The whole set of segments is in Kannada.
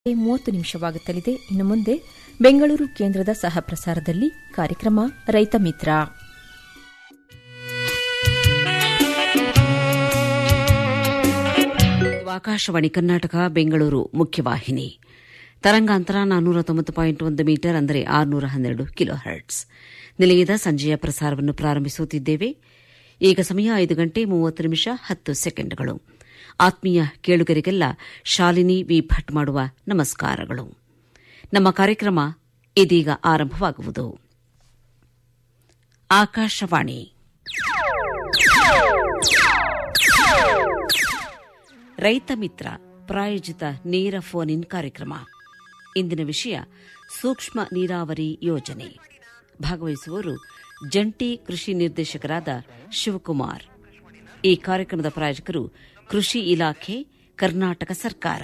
ಮೂವತ್ತು ನಿಮಿಷವಾಗುತ್ತಲಿದೆ ಇನ್ನು ಮುಂದೆ ಬೆಂಗಳೂರು ಕೇಂದ್ರದ ಸಹ ಪ್ರಸಾರದಲ್ಲಿ ಕಾರ್ಯಕ್ರಮ ರೈತ ಮಿತ್ರ ಆಕಾಶವಾಣಿ ಕರ್ನಾಟಕ ಬೆಂಗಳೂರು ಮುಖ್ಯವಾಹಿನಿ ತರಂಗಾಂತರ ನಾನ್ನೂರ ತೊಂಬತ್ತು ಪಾಯಿಂಟ್ ಒಂದು ಮೀಟರ್ ಅಂದರೆ ಆರುನೂರ ಹನ್ನೆರಡು ಕಿಲೋ ಹರ್ಟ್ಸ್ ನಿಲಯದ ಸಂಜೆಯ ಪ್ರಸಾರವನ್ನು ಪ್ರಾರಂಭಿಸುತ್ತಿದ್ದೇವೆ ಈಗ ಸಮಯ ಐದು ಗಂಟೆ ಮೂವತ್ತು ನಿಮಿಷ ಹತ್ತು ಸೆಕೆಂಡ್ಗಳು ಆತ್ಮೀಯ ಕೇಳುಗರಿಗೆಲ್ಲ ಶಾಲಿನಿ ವಿ ಭಟ್ ಮಾಡುವ ನಮಸ್ಕಾರಗಳು ನಮ್ಮ ಕಾರ್ಯಕ್ರಮ ಇದೀಗ ಆರಂಭವಾಗುವುದು ಆಕಾಶವಾಣಿ ರೈತ ಮಿತ್ರ ಪ್ರಾಯೋಜಿತ ನೇರ ಫೋನ್ ಇನ್ ಕಾರ್ಯಕ್ರಮ ಇಂದಿನ ವಿಷಯ ಸೂಕ್ಷ್ಮ ನೀರಾವರಿ ಯೋಜನೆ ಭಾಗವಹಿಸುವವರು ಜಂಟಿ ಕೃಷಿ ನಿರ್ದೇಶಕರಾದ ಶಿವಕುಮಾರ್ ಈ ಕಾರ್ಯಕ್ರಮದ ಪ್ರಾಯೋಜಕರು ಕೃಷಿ ಇಲಾಖೆ ಕರ್ನಾಟಕ ಸರ್ಕಾರ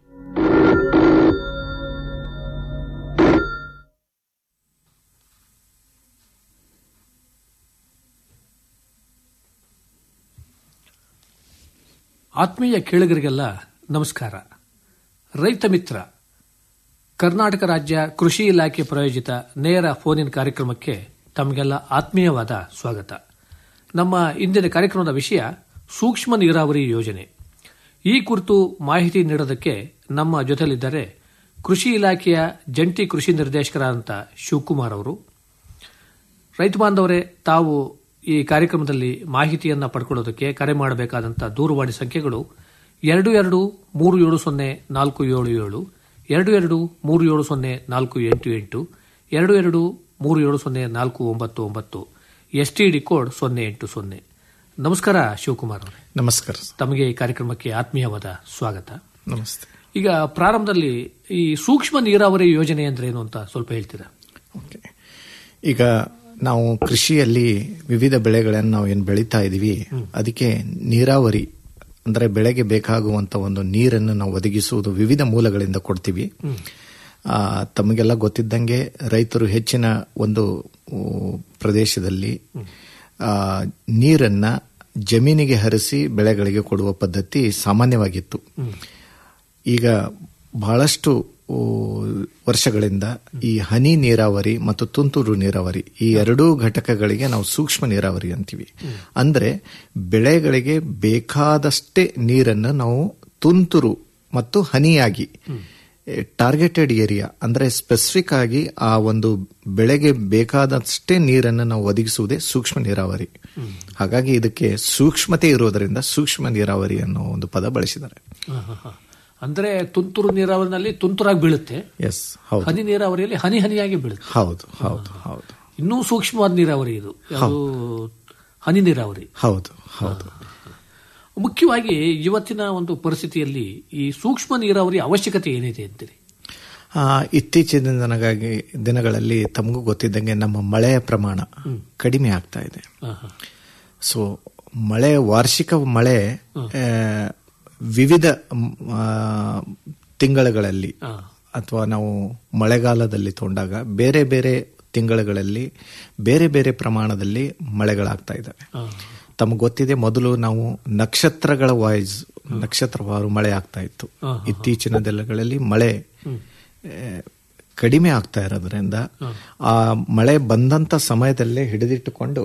ಆತ್ಮೀಯ ಕೇಳುಗರಿಗೆಲ್ಲ ನಮಸ್ಕಾರ ರೈತ ಮಿತ್ರ ಕರ್ನಾಟಕ ರಾಜ್ಯ ಕೃಷಿ ಇಲಾಖೆ ಪ್ರಾಯೋಜಿತ ನೇರ ಫೋನ್ ಇನ್ ಕಾರ್ಯಕ್ರಮಕ್ಕೆ ತಮಗೆಲ್ಲ ಆತ್ಮೀಯವಾದ ಸ್ವಾಗತ ನಮ್ಮ ಇಂದಿನ ಕಾರ್ಯಕ್ರಮದ ವಿಷಯ ಸೂಕ್ಷ್ಮ ನೀರಾವರಿ ಯೋಜನೆ ಈ ಕುರಿತು ಮಾಹಿತಿ ನೀಡೋದಕ್ಕೆ ನಮ್ಮ ಜೊತೆಲಿದ್ದಾರೆ ಕೃಷಿ ಇಲಾಖೆಯ ಜಂಟಿ ಕೃಷಿ ನಿರ್ದೇಶಕರಾದಂಥ ಶಿವಕುಮಾರ್ ಅವರು ರೈತ ಬಾಂಧವರೇ ತಾವು ಈ ಕಾರ್ಯಕ್ರಮದಲ್ಲಿ ಮಾಹಿತಿಯನ್ನ ಪಡ್ಕೊಳ್ಳೋದಕ್ಕೆ ಕರೆ ಮಾಡಬೇಕಾದಂಥ ದೂರವಾಣಿ ಸಂಖ್ಯೆಗಳು ಎರಡು ಎರಡು ಮೂರು ಏಳು ಸೊನ್ನೆ ನಾಲ್ಕು ಏಳು ಏಳು ಎರಡು ಎರಡು ಮೂರು ಏಳು ಸೊನ್ನೆ ನಾಲ್ಕು ಎಂಟು ಎಂಟು ಎರಡು ಎರಡು ಮೂರು ಏಳು ಸೊನ್ನೆ ನಾಲ್ಕು ಒಂಬತ್ತು ಒಂಬತ್ತು ಎಸ್ಟಿಡಿ ಕೋಡ್ ಸೊನ್ನೆ ಎಂಟು ಸೊನ್ನೆ ನಮಸ್ಕಾರ ಶಿವಕುಮಾರ್ ಅವರೇ ನಮಸ್ಕಾರ ತಮಗೆ ಈ ಕಾರ್ಯಕ್ರಮಕ್ಕೆ ಆತ್ಮೀಯವಾದ ಸ್ವಾಗತ ನಮಸ್ತೆ ಈಗ ಪ್ರಾರಂಭದಲ್ಲಿ ಈ ಸೂಕ್ಷ್ಮ ನೀರಾವರಿ ಯೋಜನೆ ಅಂದ್ರೆ ಏನು ಅಂತ ಸ್ವಲ್ಪ ಹೇಳ್ತೀರಾ ಓಕೆ ಈಗ ನಾವು ಕೃಷಿಯಲ್ಲಿ ವಿವಿಧ ಬೆಳೆಗಳನ್ನು ನಾವು ಏನು ಬೆಳೀತಾ ಇದೀವಿ ಅದಕ್ಕೆ ನೀರಾವರಿ ಅಂದ್ರೆ ಬೆಳೆಗೆ ಬೇಕಾಗುವಂತ ಒಂದು ನೀರನ್ನು ನಾವು ಒದಗಿಸುವುದು ವಿವಿಧ ಮೂಲಗಳಿಂದ ಕೊಡ್ತೀವಿ ಆ, ತಮಗೆಲ್ಲ ಗೊತ್ತಿದ್ದಂಗೆ ರೈತರು ಹೆಚ್ಚಿನ ಒಂದು ಊ, ಪ್ರದೇಶದಲ್ಲಿ ಆ, ನೀರನ್ನ ಜಮೀನಿಗೆ ಹರಿಸಿ ಬೆಳೆಗಳಿಗೆ ಕೊಡುವ ಪದ್ಧತಿ ಸಾಮಾನ್ಯವಾಗಿತ್ತು ಈಗ ಬಹಳಷ್ಟು ಊ, ವರ್ಷಗಳಿಂದ ಈ ಹನಿ ನೀರಾವರಿ ಮತ್ತು ತುಂತುರು ನೀರಾವರಿ ಈ ಎರಡೂ ಘಟಕಗಳಿಗೆ ನಾವು ಸೂಕ್ಷ್ಮ ನೀರಾವರಿ ಅಂತೀವಿ ಅಂದ್ರೆ ಬೆಳೆಗಳಿಗೆ ಬೇಕಾದಷ್ಟೇ ನೀರನ್ನು ನಾವು ತುಂತುರು ಮತ್ತು ಹನಿಯಾಗಿ ಟಾರ್ಗೆಟೆಡ್ ಏರಿಯಾ ಅಂದ್ರೆ ಸ್ಪೆಸಿಫಿಕ್ ಆಗಿ ಆ ಒಂದು ಬೆಳೆಗೆ ಬೇಕಾದಷ್ಟೇ ನೀರನ್ನು ನಾವು ಒದಗಿಸುವುದೇ ಸೂಕ್ಷ್ಮ ನೀರಾವರಿ ಹಾಗಾಗಿ ಇದಕ್ಕೆ ಸೂಕ್ಷ್ಮತೆ ಇರೋದರಿಂದ ಸೂಕ್ಷ್ಮ ನೀರಾವರಿ ಅನ್ನೋ ಒಂದು ಪದ ಬಳಸಿದ್ದಾರೆ ಹ, ಹ, ಹ. ಅಂದ್ರೆ ತುಂತುರು ನೀರಾವರಿನಲ್ಲಿ ತುಂತುರಾಗಿ ಬೀಳುತ್ತೆ ಎಸ್ ಹೌದು ಹನಿ ನೀರಾವರಿಯಲ್ಲಿ ಹನಿ ಹನಿಯಾಗಿ ಬೀಳುತ್ತೆ ಹೌದು ಹೌದು ಹೌದು ಇನ್ನೂ ಸೂಕ್ಷ್ಮವಾದ ನೀರಾವರಿ ಇದು ಯಾವುದು ಹನಿ ನೀರಾವರಿ ಹೌದು ಹೌದು ಮುಖ್ಯವಾಗಿ ಇವತ್ತಿನ ಒಂದು ಪರಿಸ್ಥಿತಿಯಲ್ಲಿ ಈ ಸೂಕ್ಷ್ಮ ನೀರಾವರಿ ಅವಶ್ಯಕತೆ ಏನಿದೆ ಅಂತೀರಿ ಆ, ಇತ್ತೀಚಿನ ದಿನಗಾಗಿ ದಿನಗಳಲ್ಲಿ ತಮಗೂ ಗೊತ್ತಿದ್ದಂಗೆ ನಮ್ಮ ಮಳೆಯ ಪ್ರಮಾಣ ಕಡಿಮೆ ಆಗ್ತಾ ಇದೆ ಹ, ಹ. ಸೊ ಮಳೆ ವಾರ್ಷಿಕ ಮಳೆ ಆ, ವಿವಿಧ ಮ್, ಆ, ತಿಂಗಳುಗಳಲ್ಲಿ ಹ. ಅಥವಾ ನಾವು ಮಳೆಗಾಲದಲ್ಲಿ ತಗೊಂಡಾಗ ಬೇರೆ ಬೇರೆ ತಿಂಗಳುಗಳಲ್ಲಿ ಬೇರೆ ಬೇರೆ ಪ್ರಮಾಣದಲ್ಲಿ ಮಳೆಗಳಾಗ್ತಾ ಇದ್ದಾವೆ ಹ. ತಮಗೆ ಗೊತ್ತಿದೆ ಮೊದಲು ನಾವು ನಕ್ಷತ್ರಗಳ ವಾಯ್ಸ್ ನಕ್ಷತ್ರವಾರು ಮಳೆ ಆಗ್ತಾ ಇತ್ತು ಇತ್ತೀಚಿನ ದಿನಗಳಲ್ಲಿ ಮಳೆ ಆ, ಕಡಿಮೆ ಆಗ್ತಾ ಇರೋದ್ರಿಂದ ಆ ಮಳೆ ಬಂದಂತ ಸಮಯದಲ್ಲೇ ಹಿಡಿದಿಟ್ಟುಕೊಂಡು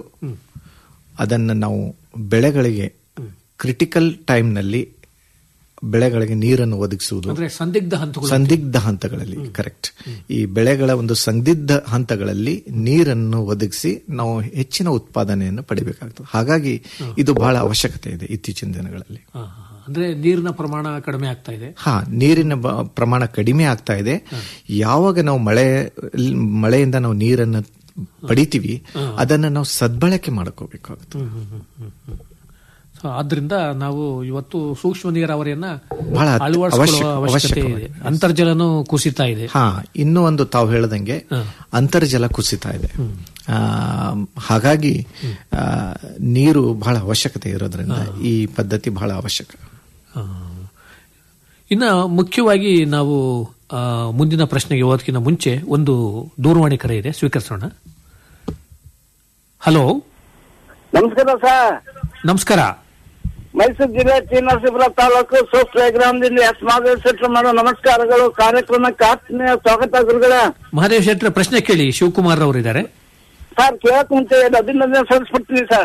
ಅದನ್ನು ನಾವು ಬೆಳೆಗಳಿಗೆ ಕ್ರಿಟಿಕಲ್ ಟೈಮ್ನಲ್ಲಿ ಬೆಳೆಗಳಿಗೆ ನೀರನ್ನು ಒದಗಿಸುವುದು ಅಂದ್ರೆ ಸಂದಿಗ್ಧ ಹಂತಗಳು ಸಂದಿಗ್ಧ ಹಂತಗಳಲ್ಲಿ ಕರೆಕ್ಟ್ ಈ ಬೆಳೆಗಳ ಒಂದು ಸಂದಿಗ್ಧ ಹಂತಗಳಲ್ಲಿ ನೀರನ್ನು ಒದಗಿಸಿ ನಾವು ಹೆಚ್ಚಿನ ಉತ್ಪಾದನೆಯನ್ನು ಪಡಿಬೇಕಾಗ್ತದೆ ಹಾಗಾಗಿ ಇದು ಬಹಳ ಅವಶ್ಯಕತೆ ಇದೆ ಇತ್ತೀಚಿನ ದಿನಗಳಲ್ಲಿ ಹ, ಹ, ಹ. ಅಂದ್ರೆ ನೀರಿನ ಪ್ರಮಾಣ ಕಡಿಮೆ ಆಗ್ತಾ ಇದೆ ಹಾ ನೀರಿನ ಬ- ಪ್ರಮಾಣ ಕಡಿಮೆ ಆಗ್ತಾ ಇದೆ ಯಾವಾಗ ನಾವು ಮಳೆ ಮಳೆಯಿಂದ ನಾವು ನೀರನ್ನು ಪಡಿತೀವಿ ಅದನ್ನು ನಾವು ಸದ್ಬಳಕೆ ಮಾಡ್ಕೋಬೇಕಾಗುತ್ತೆ ಸೊ ಆದ್ರಿಂದ ನಾವು ಇವತ್ತು ಸೂಕ್ಷ್ಮ ನೀರಾವರಿಯನ್ನ ಬಹಳ ಅತ್- ಅಳವಡಿಸಿಕೊಳ್ಳುವ ಅವಶ್ಯಕ- ಅವಶ್ಯಕತೆ ಇದೆ ಅವಶ್ಯಕವಾಗಿದೆ. ಅಂತರ್ಜಲನೂ ಕುಸಿತಾ ಇದೆ ಹಾ ಇನ್ನೂ ಒಂದು ತಾವು ಹೇಳ್ದಂಗೆ ಅಂತರ್ಜಲ ಕುಸಿತಾ ಇದೆ ಆ, ಹಾಗಾಗಿ ಆ, ನೀರು ಬಹಳ ಅವಶ್ಯಕತೆ ಇರೋದ್ರಿಂದ ಈ ಪದ್ಧತಿ ಬಹಳ ಅವಶ್ಯಕ ಹ. ಇನ್ನ ಮುಖ್ಯವಾಗಿ ನಾವು ಆ, ಮುಂದಿನ ಪ್ರಶ್ನೆಗೆ ಹೋಗೋದಕ್ಕಿಂತ ಮುಂಚೆ ಒಂದು ದೂರವಾಣಿ ಕರೆ ಇದೆ ಸ್ವೀಕರಿಸೋಣ ಹಲೋ ನಮಸ್ಕಾರ ಸರ್ ನಮಸ್ಕಾರ ಮೈಸೂರು ಜಿಲ್ಲೆ ಟಿ ನರಸೀಪುರ ತಾಲೂಕು ಸೋಸ್ಟ್ರೆ ಗ್ರಾಮದಿಂದ ಎಸ್ ಮಾದೇಶ್ವರ ಮಾಡೋ ನಮಸ್ಕಾರಗಳು ಕಾರ್ಯಕ್ರಮಕ್ಕೆ ಆತ್ಮೀಯ ಸ್ವಾಗತ ಗುರುಗಳೇ ಮಹದೇವ್ ಶೆಟ್ರ ಪ್ರಶ್ನೆ ಕೇಳಿ ಶಿವಕುಮಾರ್ ಅವರು ಇದ್ದಾರೆ ಸರ್ ಕೇಳಕ್ ಮುಂಚೆ ಒಂದು ಅಭಿನಂದನೆ ಸಲ್ಲಿಸ್ಬಿಡ್ತೀನಿ ಸರ್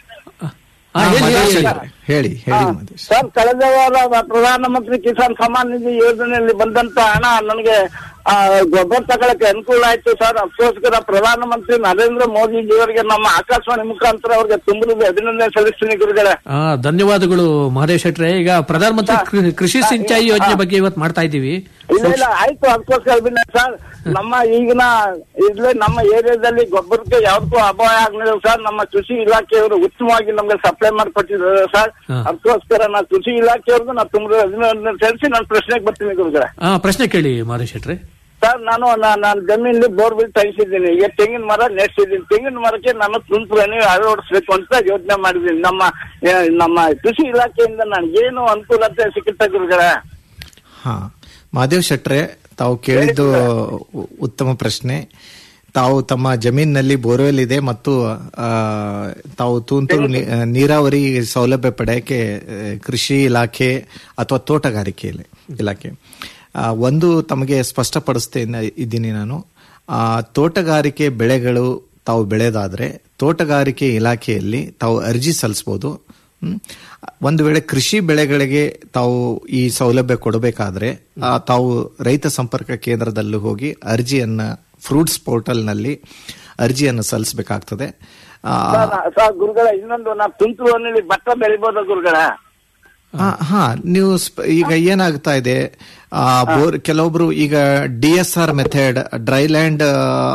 ಆ, ಹೇಳಿ, ಮಹದೇಶ್ ಹೇಳಿ. ಅವರೇ, ಹೇಳಿ ಹೇಳಿ ಮಹದೇಶ್ ಸರ್ ಕಳೆದ ವಾರ ಪ್ರಧಾನಮಂತ್ರಿ ಕಿಸಾನ್ ಸಮ್ಮಾನ್ ನಿಧಿ ಯೋಜನೆಯಲ್ಲಿ ಬಂದಂತ ಹಣ ನನಗೆ ಆ, ಗೊಬ್ಬರ ತಗೊಳಕ್ಕೆ ಅನುಕೂಲ ಆಯ್ತು ಸರ್ ಅದಕ್ಕೋಸ್ಕರ ಪ್ರಧಾನಮಂತ್ರಿ ನರೇಂದ್ರ ಮೋದಿ ಅವರಿಗೆ ನಮ್ಮ ಆಕಾಶವಾಣಿ ಮುಖಾಂತರ ಅವ್ರಿಗೆ ತುಂಬಲಿಗೆ ಅಭಿನಂದನೆ ಸಲ್ಲಿಸ್ತೀನಿ ಗುರುಗಳೇ ಆ, ಧನ್ಯವಾದಗಳು ಮಹದೇವ್ ಶೆಟ್ರೆ ಈಗ ಪ್ರಧಾನಮಂತ್ರಿ ಕೃ- ಕೃಷಿ ಸಿಂಚಾಯಿ ಯೋಜನೆ ಬಗ್ಗೆ ಇವತ್ತು ಮಾಡ್ತಾ ಇದ್ದೀವಿ ಇಲ್ಲ ಇಲ್ಲ ಆಯ್ತು ಅದಕ್ಕೋಸ್ಕರ ಅಭಿನಂದನೆ ಸರ್ ನಮ್ಮ ಈಗಿನ ಇಲ್ಲೇ ನಮ್ಮ ಏರಿಯಾದಲ್ಲಿ ಗೊಬ್ಬರಕ್ಕೆ ಯಾವ್ದಕ್ಕೂ ಅಭಾವ ಆಗ್ಲಿಲ್ಲ ಸರ್ ನಮ್ಮ ಕೃಷಿ ಇಲಾಖೆಯವರು ಉತ್ತಮವಾಗಿ ನಮ್ಗೆ ಸಪ್ಲೈ ಮಾಡಿಕೊಟ್ಟಿದ್ದಾರೆ ಸರ್ ಹಾ. ಅದಕ್ಕೋಸ್ಕರ ನಾ ಕೃಷಿ ಇಲಾಖೆಯವ್ರಿಗೂ ನಾ ತುಂಬ ಅಭಿನಂದನೆ ಸಲ್ಲಿಸಿ ನಾನು ಪ್ರಶ್ನೆಗೆ ಬರ್ತೀನಿ ಗುರುಗಳೇ ಆ, ಪ್ರಶ್ನೆ ಕೇಳಿ ಮಹದೇವ್ ಶೆಟ್ರೆ ಸರ್ ನಾನು ನಾನು ಜಮೀನಲ್ಲಿ ಬೋರ್ವೆಲ್ ತೆಗಿಸಿದ್ದೀನಿ ಈಗ ತೆಂಗಿನ ಮರ ನೆಡ್ಸಿದ್ದೀನಿ ತೆಂಗಿನ ಮರಕ್ಕೆ ನಾನು ತುಂತುರನ್ನು ಅಳವಡಿಸ್ಬೇಕು ಅಂತ ಯೋಚನೆ ಮಾಡಿದ್ದೀನಿ ನಮ್ಮ ಆ, ನಮ್ಮ ಕೃಷಿ ಇಲಾಖೆಯಿಂದ ನನಗೆ ಏನು ಅನುಕೂಲತೆ ಸಿಕ್ಕುತ್ತೆ ಗುರುಗಳೇ ಹಾ ಮಹಾದೇವ್ ಶೆಟ್ರೆ ತಾವು ಕೇಳಿದ್ದು ಉ- ಉತ್ತಮ ಪ್ರಶ್ನೆ ತಾವು ತಮ್ಮ ಜಮೀನಿನಲ್ಲಿ ಬೋರ್ವೆಲ್ ಇದೆ ಮತ್ತು ಆ, ತಾವು ತುಂತುರು ನೀ- ನೀರಾವರಿ ಸೌಲಭ್ಯ ಪಡೆಯಕ್ಕೆ ಆ, ಕೃಷಿ ಇಲಾಖೆ ಅಥವಾ ತೋಟಗಾರಿಕೆ ಇಲ- ಇಲಾಖೆ ಆ, ಒಂದು ತಮಗೆ ಸ್ಪಷ್ಟಪಡಿಸ್ತೇನೆ ಇದ್ದೀನಿ ನಾನು ಆ, ತೋಟಗಾರಿಕೆ ಬೆಳೆಗಳು ತಾವು ಬೆಳೆದಾದ್ರೆ ತೋಟಗಾರಿಕೆ ಇಲಾಖೆಯಲ್ಲಿ ತಾವು ಅರ್ಜಿ ಸಲ್ಲಿಸಬಹುದು ಹ್ಮ್. ಒಂದು ವೇಳೆ ಕೃಷಿ ಬೆಳೆಗಳಿಗೆ ತಾವು ಈ ಸೌಲಭ್ಯ ಕೊಡಬೇಕಾದ್ರೆ ಆ, ತಾವು ರೈತ ಸಂಪರ್ಕ ಕೇಂದ್ರದಲ್ಲಿ ಹೋಗಿ ಅರ್ಜಿಯನ್ನ ಫ್ರೂಟ್ಸ್ ಪೋರ್ಟಲ್ನಲ್ಲಿ ಅರ್ಜಿಯನ್ನು ಸಲ್ಲಿಸಬೇಕಾಗ್ತದೆ ಆ, ಸರ್, ನಾ- ಸರ್ ಗುರುಗಳ ಇನ್ನೊಂದು ನಾ ತುಂತುರು ಹಣ್ಣಿನಲ್ಲಿ ಭತ್ತ ಬೆಳಿಬೋದ ಗುರುಗಳ ಆ, ಹಾ ನೀವು ಸ್ಪ- ಈಗ ಏನಾಗ್ತಾ ಇದೆ ಆ, ಬೋರ್ ಕೆಲವೊಬ್ರು ಈಗ D S R method dry land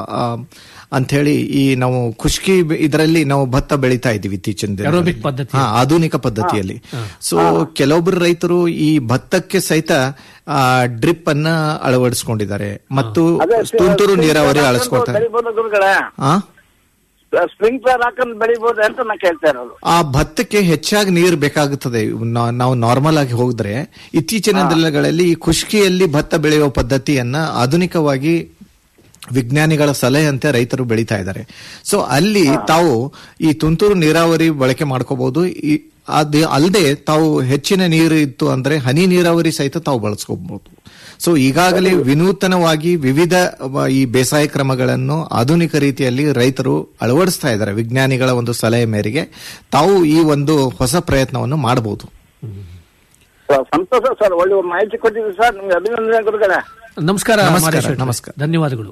ಅಂತ ಹೇಳಿ ಈ ನಾವು ಖುಷ್ಕಿ ಇದರಲ್ಲಿ ನಾವು ಭತ್ತ ಬೆಳೀತಾ ಇದೀವಿ ಇತ್ತೀಚಿನ ದಿನಗಳಲ್ಲಿ. Aerobic ಪದ್ಧತಿ. ಹಾ, ಆಧುನಿಕ ಪದ್ಧತಿಯಲ್ಲಿ ಸೊ ಕೆಲವೊಬ್ರು ರೈತರು ಈ ಭತ್ತಕ್ಕೆ ಸಹಿತ ಡ್ರಿಪ್ ಅನ್ನ ಅಳವಡಿಸ್ಕೊಂಡಿದ್ದಾರೆ ಮತ್ತು ಅದೇ ತುಂತುರು ನೀರಾವರಿ ಅಳವಡಿಸ್ಕೊಳ್ತಾರೆ ಬೆಳಿಬೋದ ಗುರುಗಳ ಆ ಸ್ಪ್ರಿಂಕ್ಲರ್ ಹಾಕೊಂಡು ಬೆಳಿಬೋದು ಅಂತ ನಾ ಕೇಳ್ತಾ ಇರೋದು ಆ ಭತ್ತಕ್ಕೆ ಹೆಚ್ಚಾಗಿ ನೀರು ಬೇಕಾಗುತ್ತದೆ ನಾ- ನಾವು ನಾರ್ಮಲ್ ಆಗಿ ಹೋದ್ರೆ ಇತ್ತೀಚಿನ ದಿನಗಳಲ್ಲಿ ಈ ಖುಷ್ಕಿಯಲ್ಲಿ ಭತ್ತ ಬೆಳೆಯುವ ಪದ್ಧತಿಯನ್ನ ಆಧುನಿಕವಾಗಿ ವಿಜ್ಞಾನಿಗಳ ಸಲಹೆಯಂತೆ ರೈತರು ಬೆಳೀತಾ ಇದ್ದಾರೆ ಸೊ ಅಲ್ಲಿ ತಾವು ಈ ತುಂತುರು ನೀರಾವರಿ ಬಳಕೆ ಮಾಡ್ಕೋಬಹುದು ಅದು ಅಲ್ಲದೆ ತಾವು ಹೆಚ್ಚಿನ ನೀರು ಇತ್ತು ಅಂದ್ರೆ ಹನಿ ನೀರಾವರಿ ಸಹಿತ ತಾವು ಬಳಸ್ಕೋಬಹುದು ಸೊ ಈಗಾಗಲೇ ವಿನೂತನವಾಗಿ ವಿವಿಧ ವ- ಈ ಬೇಸಾಯ ಕ್ರಮಗಳನ್ನು ಆಧುನಿಕ ರೀತಿಯಲ್ಲಿ ರೈತರು ಅಳವಡಿಸ್ತಾ ಇದ್ದಾರೆ ವಿಜ್ಞಾನಿಗಳ ಒಂದು ಸಲಹೆ ಮೇರೆಗೆ ತಾವು ಈ ಒಂದು ಹೊಸ ಪ್ರಯತ್ನವನ್ನು ಮಾಡಬಹುದು ಸರ್, ಸಂತೋಷ ಸರ್ ಒಳ್ಳೆ ಮಾಹಿತಿ ಕೊಟ್ಟಿದ್ದೀವಿ ಸರ್ ನಿಮ್ಗೆ ಅಭಿನಂದನೆ ಗುರುಗಳೇ ನಮಸ್ಕಾರ ನಮಸ್ಕಾರ, ಮಹದೇವ್ ಶೆಟ್ರೆ. ನಮಸ್ಕಾರ. ಧನ್ಯವಾದಗಳು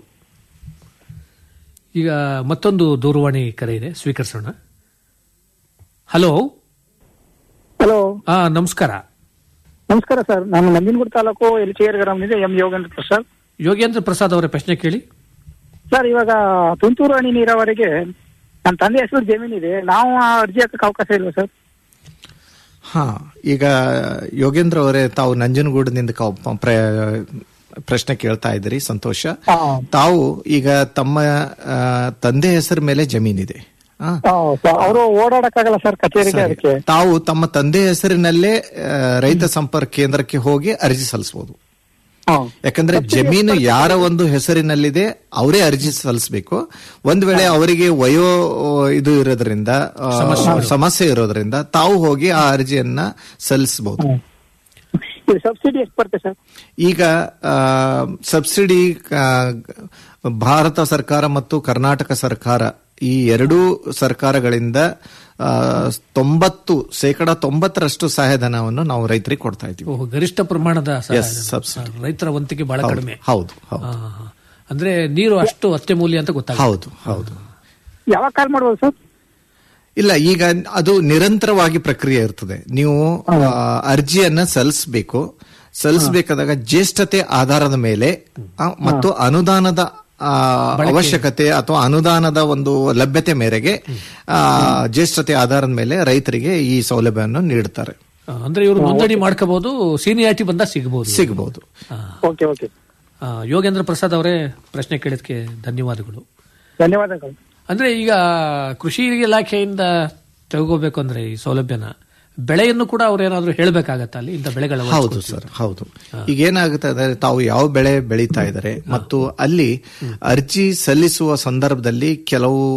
ಈಗ ಮತ್ತೊಂದು ದೂರವಾಣಿ ಕರೆ ಇದೆ ಸ್ವೀಕರಿಸೋಣ ಹಲೋ ಹಲೋ ಆ ನಮಸ್ಕಾರ ನಮಸ್ಕಾರ ಸರ್ ನಾನು ನಂಜನಗೂಡು ತಾಲೂಕು ಎಲ್ಚೇರ್ ಗ್ರಾಮದಿಂದ ಎಂ ಯೋಗೇಂದ್ರ ಪ್ರಸಾದ್ ಯೋಗೇಂದ್ರ ಪ್ರಸಾದ್ ಅವರ ಪ್ರಶ್ನೆ ಕೇಳಿ ಸರ್ ಇವಾಗ ತುಂತುರು ಹನಿ ನೀರಾವರಿಗೆ ನನ್ನ ತಂದೆ ಹೆಸರು ಜಮೀನಿದೆ ನಾವು ಆ ಅರ್ಜಿ ಹಾಕಕ್ಕೆ ಅವಕಾಶ ಇಲ್ವಾ ಸರ್ ಹಾ ಈಗ ಯೋಗೇಂದ್ರ ಅವರೇ ತಾವು ನಂಜನಗೂಡಿನಿಂದ ಕಾ- ಪ- ಪ್ರ- ಪ್ರಶ್ನೆ ಕೇಳ್ತಾ ಇದ್ದೀರಿ ಸಂತೋಷ ಹಾ. ತಾವು ಈಗ ತಮ್ಮ ಆ, ತಂದೆ ಹೆಸರ ಮೇಲೆ ಜಮೀನಿದೆ ಆ, ಅವರು ಓಡಾಡಕ್ಕಾಗಲ್ಲ ಸರ್ ಕಚೇರಿಗೆ ಸರಿ. ಅದಕ್ಕೆ ತಾವು ತಮ್ಮ ತಂದೆ ಹೆಸರಿನಲ್ಲೇ ಆ, ರೈತ ಸಂಪರ್ಕ ಕೇಂದ್ರಕ್ಕೆ ಹೋಗಿ ಅರ್ಜಿ ಸಲ್ಲಿಸಬಹುದು ಹಾ. ಯಾಕಂದ್ರೆ ಜಮೀನು ಯಾರ ಒಂದು ಹೆಸರಿನಲ್ಲಿದೆ ಅವರೇ ಅರ್ಜಿ ಸಲ್ಲಿಸಬೇಕು ಒಂದ್ ವೇಳೆ ಅವರಿಗೆ ವಯೋ ಇದು ಇರೋದ್ರಿಂದ ಆ, ಸಮಸ್ಯೆ ಇರೋದ್ರಿಂದ ತಾವು ಹೋಗಿ ಆ ಅರ್ಜಿಯನ್ನ ಸಲ್ಲಿಸಬಹುದು ಇದು ಸಬ್ಸಿಡಿ ಎಷ್ಟು ಬರುತ್ತೆ ಸರ್ ಈಗ ಆ, ಸಬ್ಸಿಡಿ ಆ, ಭಾರತ ಸರ್ಕಾರ ಮತ್ತು ಕರ್ನಾಟಕ ಸರ್ಕಾರ ಈ ಎರಡೂ ಸರ್ಕಾರಗಳಿಂದ ಆ, ತೊಂಬತ್ತು ಶೇಕಡ ತೊಂಬತ್ತರಷ್ಟು ಸಹಾಯಧನವನ್ನು ನಾವು ರೈತರಿಗೆ ಕೊಡ್ತಾ ಇದ್ದೀವಿ ಓಹ್ ಗರಿಷ್ಠ ಪ್ರಮಾಣದ ಸಹಾಯ Yes, subsidy. ರೈತರ ವಂತಿಗೆ ಬಹಳ ಹೌದು, ಕಡಿಮೆ ಹೌದು ಹೌದು ಆ, ಹಾ. ಅಂದ್ರೆ ನೀರು ಅಷ್ಟು ಅತ್ಯಮೂಲ್ಯ ಅಂತ ಗೊತ್ತಾಗ ಹೌದು ಹೌದು ಯಾವಾಗ ಕಾಲ್ ಮಾಡ್ಬೋದು ಸರ್ ಇಲ್ಲ ಈಗ ಅದು ನಿರಂತರವಾಗಿ ಪ್ರಕ್ರಿಯೆ ಇರ್ತದೆ ನೀವು ಆ, ಅರ್ಜಿಯನ್ನ ಸಲ್ಲಿಸಬೇಕು ಸಲ್ಲಿಸಬೇಕಾದಾಗ ಜ್ಯೇಷ್ಠತೆ ಆಧಾರದ ಮೇಲೆ ಆ, ಮತ್ತು ಅನುದಾನದ ಆ, ಅವಶ್ಯಕತೆ ಅಥವಾ ಅನುದಾನದ ಒಂದು ಲಭ್ಯತೆ ಮೇರೆಗೆ ಆ, ಜ್ಯೇಷ್ಠತೆ ಆಧಾರದ ಮೇಲೆ ರೈತರಿಗೆ ಈ ಸೌಲಭ್ಯವನ್ನು ನೀಡುತ್ತಾರೆ ಅಂದ್ರೆ ಇವರು ನೋಂದಣಿ ಮಾಡ್ಕೋಬಹುದು ಸೀನಿಯಾರಿಟಿ ಬಂದ ಸಿಗಬಹುದು ಸಿಗಬಹುದು ಓಕೆ ಓಕೆ ಯೋಗೇಂದ್ರ ಪ್ರಸಾದ್ ಅವರೇ ಪ್ರಶ್ನೆ ಕೇಳಿದ್ಕೆ ಧನ್ಯವಾದಗಳು ಧನ್ಯವಾದಗಳು ಅಂದ್ರೆ ಈಗ ಕೃಷಿ ಇಲಾಖೆಯಿಂದ ತಗೋಬೇಕು ಅಂದ್ರೆ ಈ ಸೌಲಭ್ಯನ ಬೆಳೆಯನ್ನು ಕೂಡ ಅವ್ರೇನಾದ್ರೂ ಹೇಳ್ಬೇಕಾಗತ್ತ ಅಲ್ಲಿ ಇಂಥ ಬೆಳೆಗಳ ಹೌದು ಸರ್ ಹೌದು ಈಗ ಏನಾಗುತ್ತೆ ಅಂದ್ರೆ ತಾವು ಯಾವ ಬೆಳೆ ಬೆಳೀತಾ ಇದ್ದಾರೆ ಮತ್ತು ಅಲ್ಲಿ ಅರ್ಜಿ ಸಲ್ಲಿಸುವ ಸಂದರ್ಭದಲ್ಲಿ ಕೆಲವು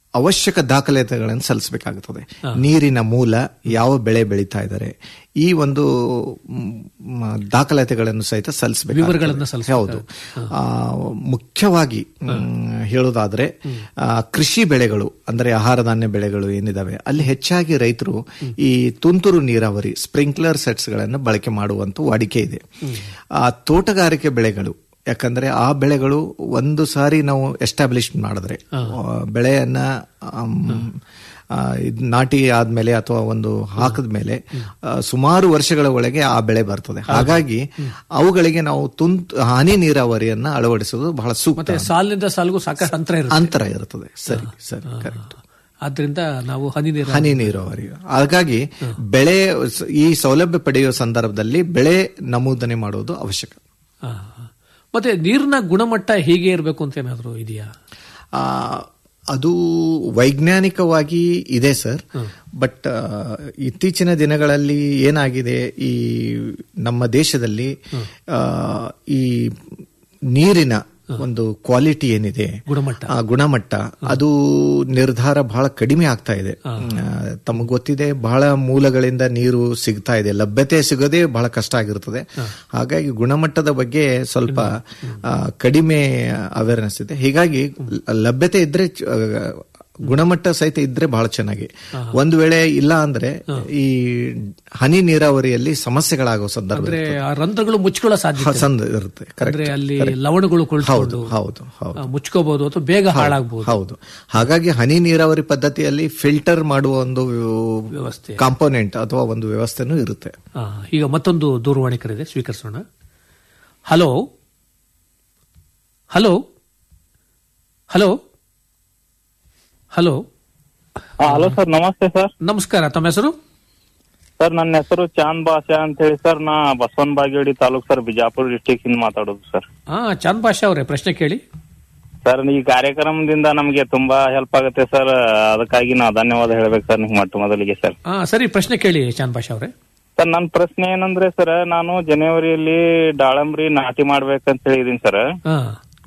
ಅವಶ್ಯಕ ದಾಖಲಾತಿಗಳನ್ನು ಸಲ್ಲಿಸಬೇಕಾಗುತ್ತದೆ ನೀರಿನ ಮೂಲ ಯಾವ ಬೆಳೆ ಬೆಳೀತಾ ಇದ್ದಾರೆ ಈ ಒಂದು ಮ್, ದಾಖಲಾತಿಗಳನ್ನು ಸಹಿತ ವಿವರಗಳನ್ನ ಸಲ್ಲಿಸಬೇಕು ಹೌದು ಆ, ಮುಖ್ಯವಾಗಿ ಮ್, ಹೇಳೋದಾದ್ರೆ ಆ, ಕೃಷಿ ಬೆಳೆಗಳು ಅಂದ್ರೆ ಆಹಾರ ಧಾನ್ಯ ಬೆಳೆಗಳು ಏನಿದಾವೆ ಅಲ್ಲಿ ಹೆಚ್ಚಾಗಿ ರೈತರು ಈ ತುಂತುರು ನೀರಾವರಿ ಸ್ಪ್ರಿಂಕ್ಲರ್ ಸೆಟ್ಸ್ ಗಳನ್ನು ಬಳಕೆ ಮಾಡುವಂತ ವಾಡಿಕೆ ಇದೆ ಆ ತೋಟಗಾರಿಕೆ ಬೆಳೆಗಳು ಯಾಕಂದ್ರೆ ಆ ಬೆಳೆಗಳು ಒಂದು ಸಾರಿ ನಾವು ಎಸ್ಟಾಬ್ಲಿಷ್ ಮಾಡಿದ್ರೆ ಆ, ಬೆಳೆಯನ್ನ ಆಮ್, ಆ, ಇದ್ ನಾಟಿ ಆದ್ಮೇಲೆ ಅಥವಾ ಒಂದು ಹಾಕದ ಮೇಲೆ ಸುಮಾರು ವರ್ಷಗಳ ಒಳಗೆ ಆ ಬೆಳೆ ಬರ್ತದೆ ಹಾಗಾಗಿ ಅವುಗಳಿಗೆ ನಾವು ತುಂತ್ ಹನಿ ನೀರಾವರಿಯನ್ನ ಅಳವಡಿಸೋದು ಬಹಳ ಸೂಕ್ತ ಮತ್ತೆ ಸಾಲಿನಿಂದ ಸಾಲಿಗೂ ಸಾಕಷ್ಟು ಅಂತರ ಇರುತ್ತೆ ಅಂತರ ಇರುತ್ತದೆ ಸರಿ ಸರಿ ಕರೆಕ್ಟ್ ಆದ್ರಿಂದ ನಾವು ಹನಿ ನೀರು ಹನಿ ನೀರಾವರಿ ಹಾಗಾಗಿ ಬೆಳೆ ಸ- ಈ ಸೌಲಭ್ಯ ಪಡೆಯುವ ಸಂದರ್ಭದಲ್ಲಿ ಬೆಳೆ ನಮೂದನೆ ಮಾಡುವುದು ಅವಶ್ಯಕ ಆ, ಮತ್ತೆ ನೀರಿನ ಗುಣಮಟ್ಟ ಹೀಗೆ ಇರಬೇಕು ಅಂತ ಏನಾದ್ರು ಇದೆಯಾ ಆ, ಅದು ವೈಜ್ಞಾನಿಕವಾಗಿ ಇದೆ ಸರ್ ಬಟ್ ಇತ್ತೀಚಿನ ದಿನಗಳಲ್ಲಿ ಏನಾಗಿದೆ ಈ ನಮ್ಮ ದೇಶದಲ್ಲಿ ಆ, ಈ ನೀರಿನ ಒಂದು ಕ್ವಾಲಿಟಿ ಏನಿದೆ ಗುಣಮಟ್ಟ. ಆ ಗುಣಮಟ್ಟ ಅದು ನಿರ್ಧಾರ ಬಹಳ ಕಡಿಮೆ ಆಗ್ತಾ ಇದೆ ತಮಗೆ ಗೊತ್ತಿದೆ ಬಹಳ ಮೂಲಗಳಿಂದ ನೀರು ಸಿಗ್ತಾ ಇದೆ ಲಭ್ಯತೆ ಸಿಗೋದೇ ಬಹಳ ಕಷ್ಟ ಆಗಿರ್ತದೆ ಹಾಗಾಗಿ ಗುಣಮಟ್ಟದ ಬಗ್ಗೆ ಸ್ವಲ್ಪ ಆ, ಕಡಿಮೆ ಅವೇರ್ನೆಸ್ ಇದೆ ಹೀಗಾಗಿ ಲಭ್ಯತೆ ಇದ್ರೆ ಚ- ಆ, ಗುಣಮಟ್ಟ ಸಹಿತ ಇದ್ರೆ ಬಹಳ ಚೆನ್ನಾಗಿ ಒಂದು ವೇಳೆ ಇಲ್ಲ ಅಂದ್ರೆ ಈ ಹನಿ ನೀರಾವರಿಯಲ್ಲಿ ಸಮಸ್ಯೆಗಳಾಗೋ ಸಂದರ್ಭ ಅಂದ್ರೆ ಆ ರಂಧ್ರಗಳು ಮುಚ್ಕೊಳ್ಳೋ ಸಾಧ್ಯತೆ ಇದೆ. ಸಂದ ಇರುತ್ತೆ ಅಂದ್ರೆ ಕರೆಕ್ಟ್ ಅಲ್ಲಿ ಲವಣಗಳು ಹೌದು ಕೊಳ್ಕೊಂಡು ಹೌದು ಹೌದು ಮುಚ್ಕೋಬಹುದು ಅಥವಾ ಬೇಗ ಹಾಳಾಗಬಹುದು ಹೌದು ಹಾಗಾಗಿ ಹನಿ ನೀರಾವರಿ ಪದ್ಧತಿಯಲ್ಲಿ ಫಿಲ್ಟರ್ ಮಾಡುವ ಒಂದು ವ್ಯವಸ್ಥೆ. ಕಾಂಪೋನೆಂಟ್ ಅಥವಾ ಒಂದು ವ್ಯವಸ್ಥೆನೂ ಇರುತ್ತೆ ಆ, ಈಗ ಮತ್ತೊಂದು ದೂರವಾಣಿ ಕರೆದೆ ಸ್ವೀಕರಿಸೋಣ hello hello hello hello hello sir ನಮಸ್ತೆ ಸರ್ ನಮಸ್ಕಾರ ತಮ್ಮ ಹೆಸರು ಸರ್ ನನ್ನ ಹೆಸರು ಚಾಂದ್ ಬಾಷಾ ಅಂತ ಹೇಳಿ ಸರ್ ನಾ ಬಸವನ ಬಾಗೇವಾಡಿ ತಾಲೂಕ್ ಸರ್ ಬಿಜಾಪುರ ಡಿಸ್ಟಿಕ್ ಇಂದ ಮಾತಾಡೋದು ಸರ್ ಹಾ ಚಂದ್ ಭಾಷಾ ಅವರೇ ಪ್ರಶ್ನೆ ಕೇಳಿ ಸರ್ ಈ ಕಾರ್ಯಕ್ರಮದಿಂದ ನಮಗೆ ತುಂಬಾ ಹೆಲ್ಪ್ ಆಗುತ್ತೆ ಸರ್ ಅದಕ್ಕಾಗಿ ನಾ ಧನ್ಯವಾದ ಹೇಳ್ಬೇಕು ಸರ್ ನಿಮ್ಗೆ ಮೊಟ್ಟ ಮೊದಲಿಗೆ ಸರ್ ಹಾ ಸರಿ ಪ್ರಶ್ನೆ ಕೇಳಿ ಚಂದ್ ಭಾಷಾ ಅವರೇ ಸರ್ ನನ್ನ ಪ್ರಶ್ನೆ ಏನಂದ್ರೆ ಸರ್ ನಾನು ಜನವರಿಯಲ್ಲಿ ದಾಳಂಬ್ರಿ ನಾಟಿ ಮಾಡ್ಬೇಕಂತ ಹೇಳಿದೀನಿ ಸರ್ ಹಾ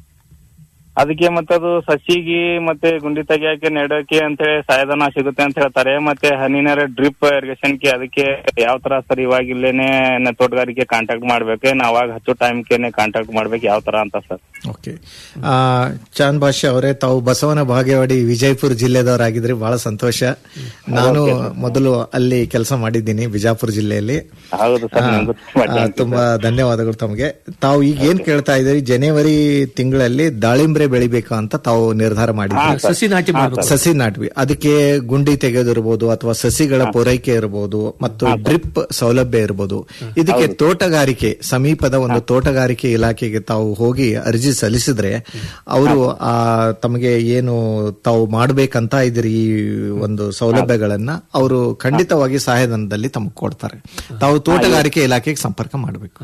ಅದಕ್ಕೆ ಮತ್ತೆ ಅದು ಸಸಿಗಿ ಮತ್ತೆ ಗುಂಡಿ ತೆಗಿಯಕ್ಕೆ ನೆಡಕ್ಕೆ ಅಂತ ಹೇಳಿ ಸಹಾಯಧನ ಸಿಗುತ್ತೆ ಅಂತ ಹೇಳ್ತಾರೆ ಮತ್ತೆ ಹನಿನರ ಡ್ರಿಪ್ ಇರಿಗೇಷನ್ಗೆ ಅದಕ್ಕೆ ಯಾವ ತರ ಸರ್ ಇವಾಗ ಇಲ್ಲೇನೆ ನ- ತೋಟಗಾರಿಕೆ ಕಾಂಟ್ಯಾಕ್ಟ್ ಮಾಡ್ಬೇಕು ಏನ್ ಅವಾಗ ಹಚ್ಚೋ ಟೈಮ್ಗೆನೆ ಕಾಂಟ್ಯಾಕ್ಟ್ ಮಾಡ್ಬೇಕು ಯಾವ ತರ ಅಂತ ಸರ್ ಓಕೆ ಆ, ಚಾಂದ್ ಭಾಷೆ ಅವರೇ ತಾವು ಬಸವನ ಬಾಗೇವಾಡಿ ವಿಜಯಪುರ ಜಿಲ್ಲೆದವರಾಗಿದ್ರೆ ಬಹಳ ಸಂತೋಷ ನಾನು ಮೊದಲು ಅಲ್ಲಿ ಕೆಲಸ ಮಾಡಿದ್ದೀನಿ ಬಿಜಾಪುರ ಜಿಲ್ಲೆಯಲ್ಲಿ ಹೌದು ಸರ್ ಆ, ನಿಮ್ಗೂ ತುಂಬಾ ಆ, thank you, ತುಂಬಾ ಧನ್ಯವಾದಗಳು ತಮಗೆ ತಾವು ಈಗ ಏನ್ ಕೇಳ್ತಾ ಇದ್ದೀರಿ ಜನವರಿ ತಿಂಗಳಲ್ಲಿ ದಾಳಿಂಬ್ರೆ ಬೆಳಿಬೇಕು ಅಂತ ತಾವು ನಿರ್ಧಾರ ಮಾಡಿದ್ರಿ ಸಸಿ ನಾಟಿ ಮಾಡಬೇಕು ಸಸಿ ನಾಟ್ವಿ ಅದಕ್ಕೆ ಗುಂಡಿ ತೆಗೆದಿರ್ಬೋದು ಅಥವಾ ಸಸಿಗಳ ಪೂರೈಕೆ ಇರಬಹುದು ಮತ್ತು ಡ್ರಿಪ್ ಸೌಲಭ್ಯ ಇರಬಹುದು ಇದಕ್ಕೆ ತೋಟಗಾರಿಕೆ ಸಮೀಪದ ಒಂದು ತೋಟಗಾರಿಕೆ ಇಲಾಖೆಗೆ ತಾವು ಹೋಗಿ ಅರ್ಜಿ ಸಲ್ಲಿಸಿದ್ರೆ ಅವರು ಆ ತಮಗೆ ಏನು ತಾವು ಮಾಡ್ಬೇಕಂತ ಇದ್ರಿ ಈ ಒಂದು ಸೌಲಭ್ಯಗಳನ್ನ ಅವರು ಖಂಡಿತವಾಗಿ ಸಹಾಯಧನದಲ್ಲಿ ತಮಗೆ ಕೊಡ್ತಾರೆ ತಾವು ತೋಟಗಾರಿಕೆ ಇಲಾಖೆಗೆ ಸಂಪರ್ಕ ಮಾಡಬೇಕು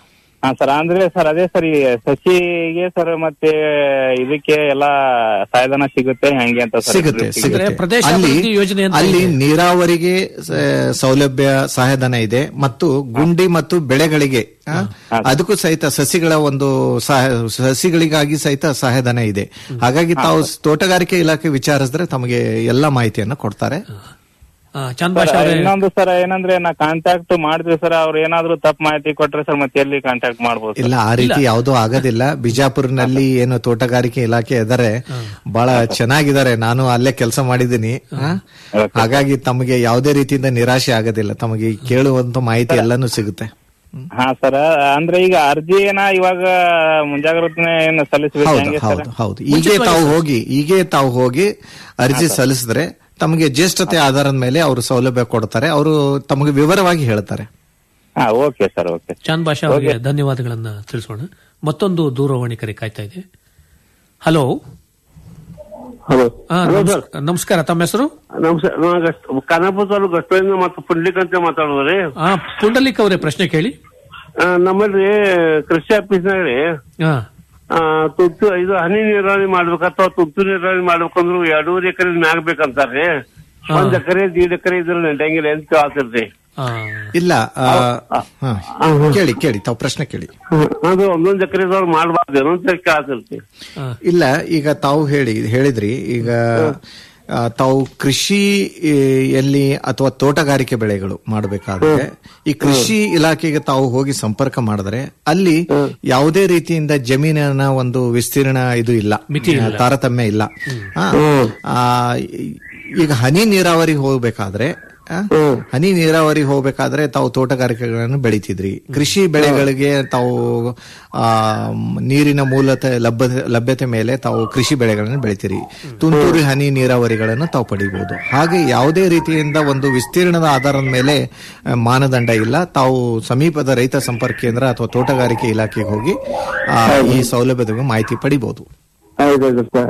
ಹಾ ಸರ್ ಅಂದ್ರೆ ಸರ್ ಅದೇ ಸರ್ ಈ ಸಸಿಗೆ ಸರ್ ಮತ್ತೆ ಇದಕ್ಕೆ ಎಲ್ಲಾ ಸಹಾಯಧನ ಸಿಗುತ್ತೆ ಹೆಂಗೆ ಅಂತ ಸರ್ ಸಿಗುತ್ತೆ drip ಗೆ? ಸಿಗುತ್ತೆ ಪ್ರದೇಶ ಅಲ್ಲಿ ಅಭಿವೃದ್ಧಿ ಯೋಜನೆ ಅಂತ ಅಲ್ಲಿ ಇದೆ. ನೀರಾವರಿಗೆ ಸ- ಸೌಲಭ್ಯ ಸಹಾಯಧನ ಇದೆ ಮತ್ತು ಗುಂಡಿ ಮತ್ತು ಬೆಳೆಗಳಿಗೆ ಆ, ಅದಕ್ಕೂ ಸಹಿತ ಸಸಿಗಳ ಒಂದು ಸಹಾಯ ಸಸಿಗಳಿಗಾಗಿ ಸಹಿತ ಸಹಾಯಧನ ಇದೆ ಹಾಗಾಗಿ ತಾವು ತೋಟಗಾರಿಕೆ ಇಲಾಖೆ ವಿಚಾರಿಸಿದ್ರೆ ತಮಗೆ ಎಲ್ಲಾ ಮಾಹಿತಿಯನ್ನ ಕೊಡ್ತಾರೆ ಆ, ಚಂದ್ ಸರ್, ಭಾಷಾ ಅವರೇ ಇನ್ನೊಂದು ಸರ್ ಏನಂದ್ರೆ ನಾ ಕಾಂಟ್ಯಾಕ್ಟ್ ಮಾಡಿದ್ವಿ ಸರ್ ಅವ್ರು ಏನಾದ್ರು ತಪ್ಪು ಮಾಹಿತಿ ಕೊಟ್ರೆ ಸರ್ ಮತ್ತೆ ಎಲ್ಲಿ ಕಾಂಟ್ಯಾಕ್ಟ್ ಮಾಡ್ಬೋದು ಸರ್? ಇಲ್ಲ ಆ ರೀತಿ ಯಾವುದೂ ಆಗೋದಿಲ್ಲ ಬಿಜಾಪುರ್ನಲ್ಲಿ ಏನು ತೋಟಗಾರಿಕೆ ಇಲಾಖೆ ಇದಾರೆ ಬಹಳ ಚೆನ್ನಾಗಿದ್ದಾರೆ ನಾನು ಅಲ್ಲೇ ಕೆಲಸ ಮಾಡಿದ್ದೀನಿ ಆ? ಹಾಗಾಗಿ ತಮಗೆ ಯಾವುದೇ ರೀತಿಯಿಂದ ನಿರಾಶೆ ಆಗೋದಿಲ್ಲ ತಮಗೆ ಕೇಳುವಂತ ಮಾಹಿತಿ ಎಲ್ಲಾನು ಸಿಗುತ್ತೆ ಹಾ ಸರ್ ಅಂದ್ರೆ ಈಗ ಅರ್ಜಿ ಏನ ಇವಾಗ ಮುಂಜಾಗ್ರತೆ ಏನ್ ಸಲ್ಲಿಸಬೇಕು ಹೌದು ಹೆಂಗೆ ಸರ್ ಹೌದು ಹೌದು ಈಗೇ ತಾವು ಹೋಗಿ ಈಗೇ ತಾವು ಹೋಗಿ ಅರ್ಜಿ ಸಲ್ಲಿಸಿದ್ರೆ ತಮಗೆ ಜ್ಯೇಷ್ಠತೆ ಆಧಾರದ ಮೇಲೆ ಅವರು ಸೌಲಭ್ಯ ಕೊಡ್ತಾರೆ ಅವರು ತಮಗೆ ವಿವರವಾಗಿ ಹೇಳ್ತಾರೆ ಹಾ ಓಕೆ ಸರ್ ಓಕೆ ಚಂದ್ ಭಾಷಾ ಅವರಿಗೆ ಧನ್ಯವಾದಗಳನ್ನ ತಿಳಿಸೋಣ ಮತ್ತೊಂದು ದೂರವಾಣಿ ಕರೆ ಕಾಯ್ತಾ ಇದೆ ಹಲೋ ಹಲೋ ಆ, ಹಲೋ ನಮಸ್- ಸರ್ ನಮಸ್ಕಾರ ತಮ್ಮ ಹೆಸರು ನಮಸ್ಕಾರ ನಾನು ಗಸ್ಟ್- ಖಾನಾಪುರ ತಾಲೂಕು ಗಷ್ಟದಿಂದ ಮತ್ತು ಪುಂಡ್ಲಿಕ್ ಅಂತ ಮಾತಾಡೋದ್ರಿ ಆ ಪುಂಡಲಿಕ್ ಅವರೇ ಪ್ರಶ್ನೆ ಕೇಳಿ ಆ, ನಮ್ಮಲ್ಲಿ ಕೃಷಿ ಆಫೀಸ್ನಾಗ ರೀ ಹಾ ಆ, ತುರ್ತು ಇದು ಹನಿ ನೀರಾವರಿ ಮಾಡ್ಬೇಕು ಅಥವಾ ತುಂತುರು ನೀರಾವರಿ ಮಾಡ್ಬೇಕಂದ್ರು ಎರಡೂವರೆ ಎಕರೆ ಮ್ಯಾಗ ಬೇಕಂತಾರ್ರಿ ಒಂದ್ ಎಕರೆ ದೀಡ್ ಎಕರೆ ಇದ್ರ ನಡೆಯಂಗಿಲ್ಲ ಅಂತ ಕೇಳ್ತಿರ್ರಿ ಆ, ಇಲ್ಲ ಆ, ಹಾ. ಕೇಳಿ ಕೇಳಿ ತಾವು ಪ್ರಶ್ನೆ ಕೇಳಿ ಅದು ಒಂದೊಂದ್ ಎಕರೆದವ್ರು ಮಾಡ್ಬಾರ್ದು ಅಂತ ಕೇಳ್ತಿರ್ತಿ ಆ, ಇಲ್ಲ ಈಗ ತಾವು ಹೇಳಿ ಹೇಳಿದ್ರಿ ಈಗ ಆ, ತಾವು ಕೃಷಿಯಲ್ಲಿ ಅಥವಾ ತೋಟಗಾರಿಕೆ ಬೆಳೆಗಳು ಮಾಡಬೇಕಾದ್ರೆ ಈ ಕೃಷಿ ಇಲಾಖೆಗೆ ತಾವು ಹೋಗಿ ಸಂಪರ್ಕ ಮಾಡಿದ್ರೆ ಅಲ್ಲಿ ಯಾವುದೇ ರೀತಿಯಿಂದ ಜಮೀನಿನ ಒಂದು ವಿಸ್ತೀರ್ಣ ಇದು ಇಲ್ಲ ತಾರತಮ್ಯ ಇಲ್ಲ ಆ, ಆ, ಈಗ ಹನಿ ನೀರಾವರಿ ಹೋಗ್ಬೇಕಾದ್ರೆ ಆ, ಹನಿ ನೀರಾವರಿ ಹೋಗ್ಬೇಕಾದ್ರೆ ತಾವು ತೋಟಗಾರಿಕೆಗಳನ್ನು ಬೆಳಿತಿದ್ರಿ ಕೃಷಿ ಬೆಳೆಗಳಿಗೆ ತಾವು ಆ ನೀರಿನ ಮೂಲತೆ ಲಭ್ಯತೆ ಲಭ್ಯತೆ ಮೇಲೆ ತಾವು ಕೃಷಿ ಬೆಳೆಗಳನ್ನು ಬೆಳಿತೀರಿ ತುಂತುರು ಹನಿ ನೀರಾವರಿಗಳನ್ನು ತಾವು ಪಡಿಬಹುದು ಹಾಗೆ ಯಾವುದೇ ರೀತಿಯಿಂದ ಒಂದು ವಿಸ್ತೀರ್ಣದ ಆಧಾರದ ಮೇಲೆ ಆ, ಮಾನದಂಡ ಇಲ್ಲ ತಾವು ಸಮೀಪದ ರೈತ ಸಂಪರ್ಕ ಕೇಂದ್ರ ಅಥವಾ ತೋಟಗಾರಿಕೆ ಇಲಾಖೆಗೆ ಹೋಗಿ ಆ, ಈ ಸೌಲಭ್ಯದ ಬಗ್ಗೆ ಮಾಹಿತಿ ಪಡಿಬಹುದು ಆಯ್ತಾಯ್ತು ಸರ್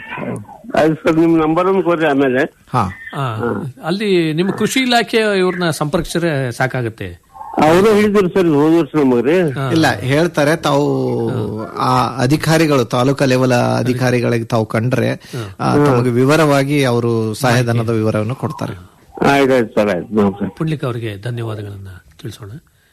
ಆಯ್ತು ಸರ್ ನಿಮ್ ನಂಬರ್ ಒಂದು ಕೊಡ್ರಿ ಆಮೇಲೆ ಹಾ ಆ, ಅಲ್ಲಿ ನಿಮ್ಮ ಕೃಷಿ ಇಲಾಖೆ ಇವ್ರನ್ನ ಸಂಪರ್ಕಿಸಿದ್ರೆ ಸಾಕಾಗುತ್ತೆ ಅವರು ಹೇಳಿದ್ರು ಸರ್ ಹೋದ ವರ್ಷ ನಮಗ್ರಿ ಇಲ್ಲ ಹೇಳ್ತಾರೆ ತಾವು ಆ ಅಧಿಕಾರಿಗಳು ತಾಲೂಕಾ ಲೆವೆಲ್ ಅಧಿಕಾರಿಗಳಿಗೆ ತಾವು ಕಂಡ್ರೆ ಆ, ತಮಗೆ ವಿವರವಾಗಿ ಅವರು ಸಹಾಯಧನದ ವಿವರವನ್ನು ಕೊಡ್ತಾರೆ ಆಯ್ತಾಯ್ತು ಸರ್ ಆಯ್ತು ನಮಸ್ಕಾರ ಪುಂಡ್ಲಿಕ್ ಅವರಿಗೆ ಧನ್ಯವಾದಗಳನ್ನ ತಿಳಿಸೋಣ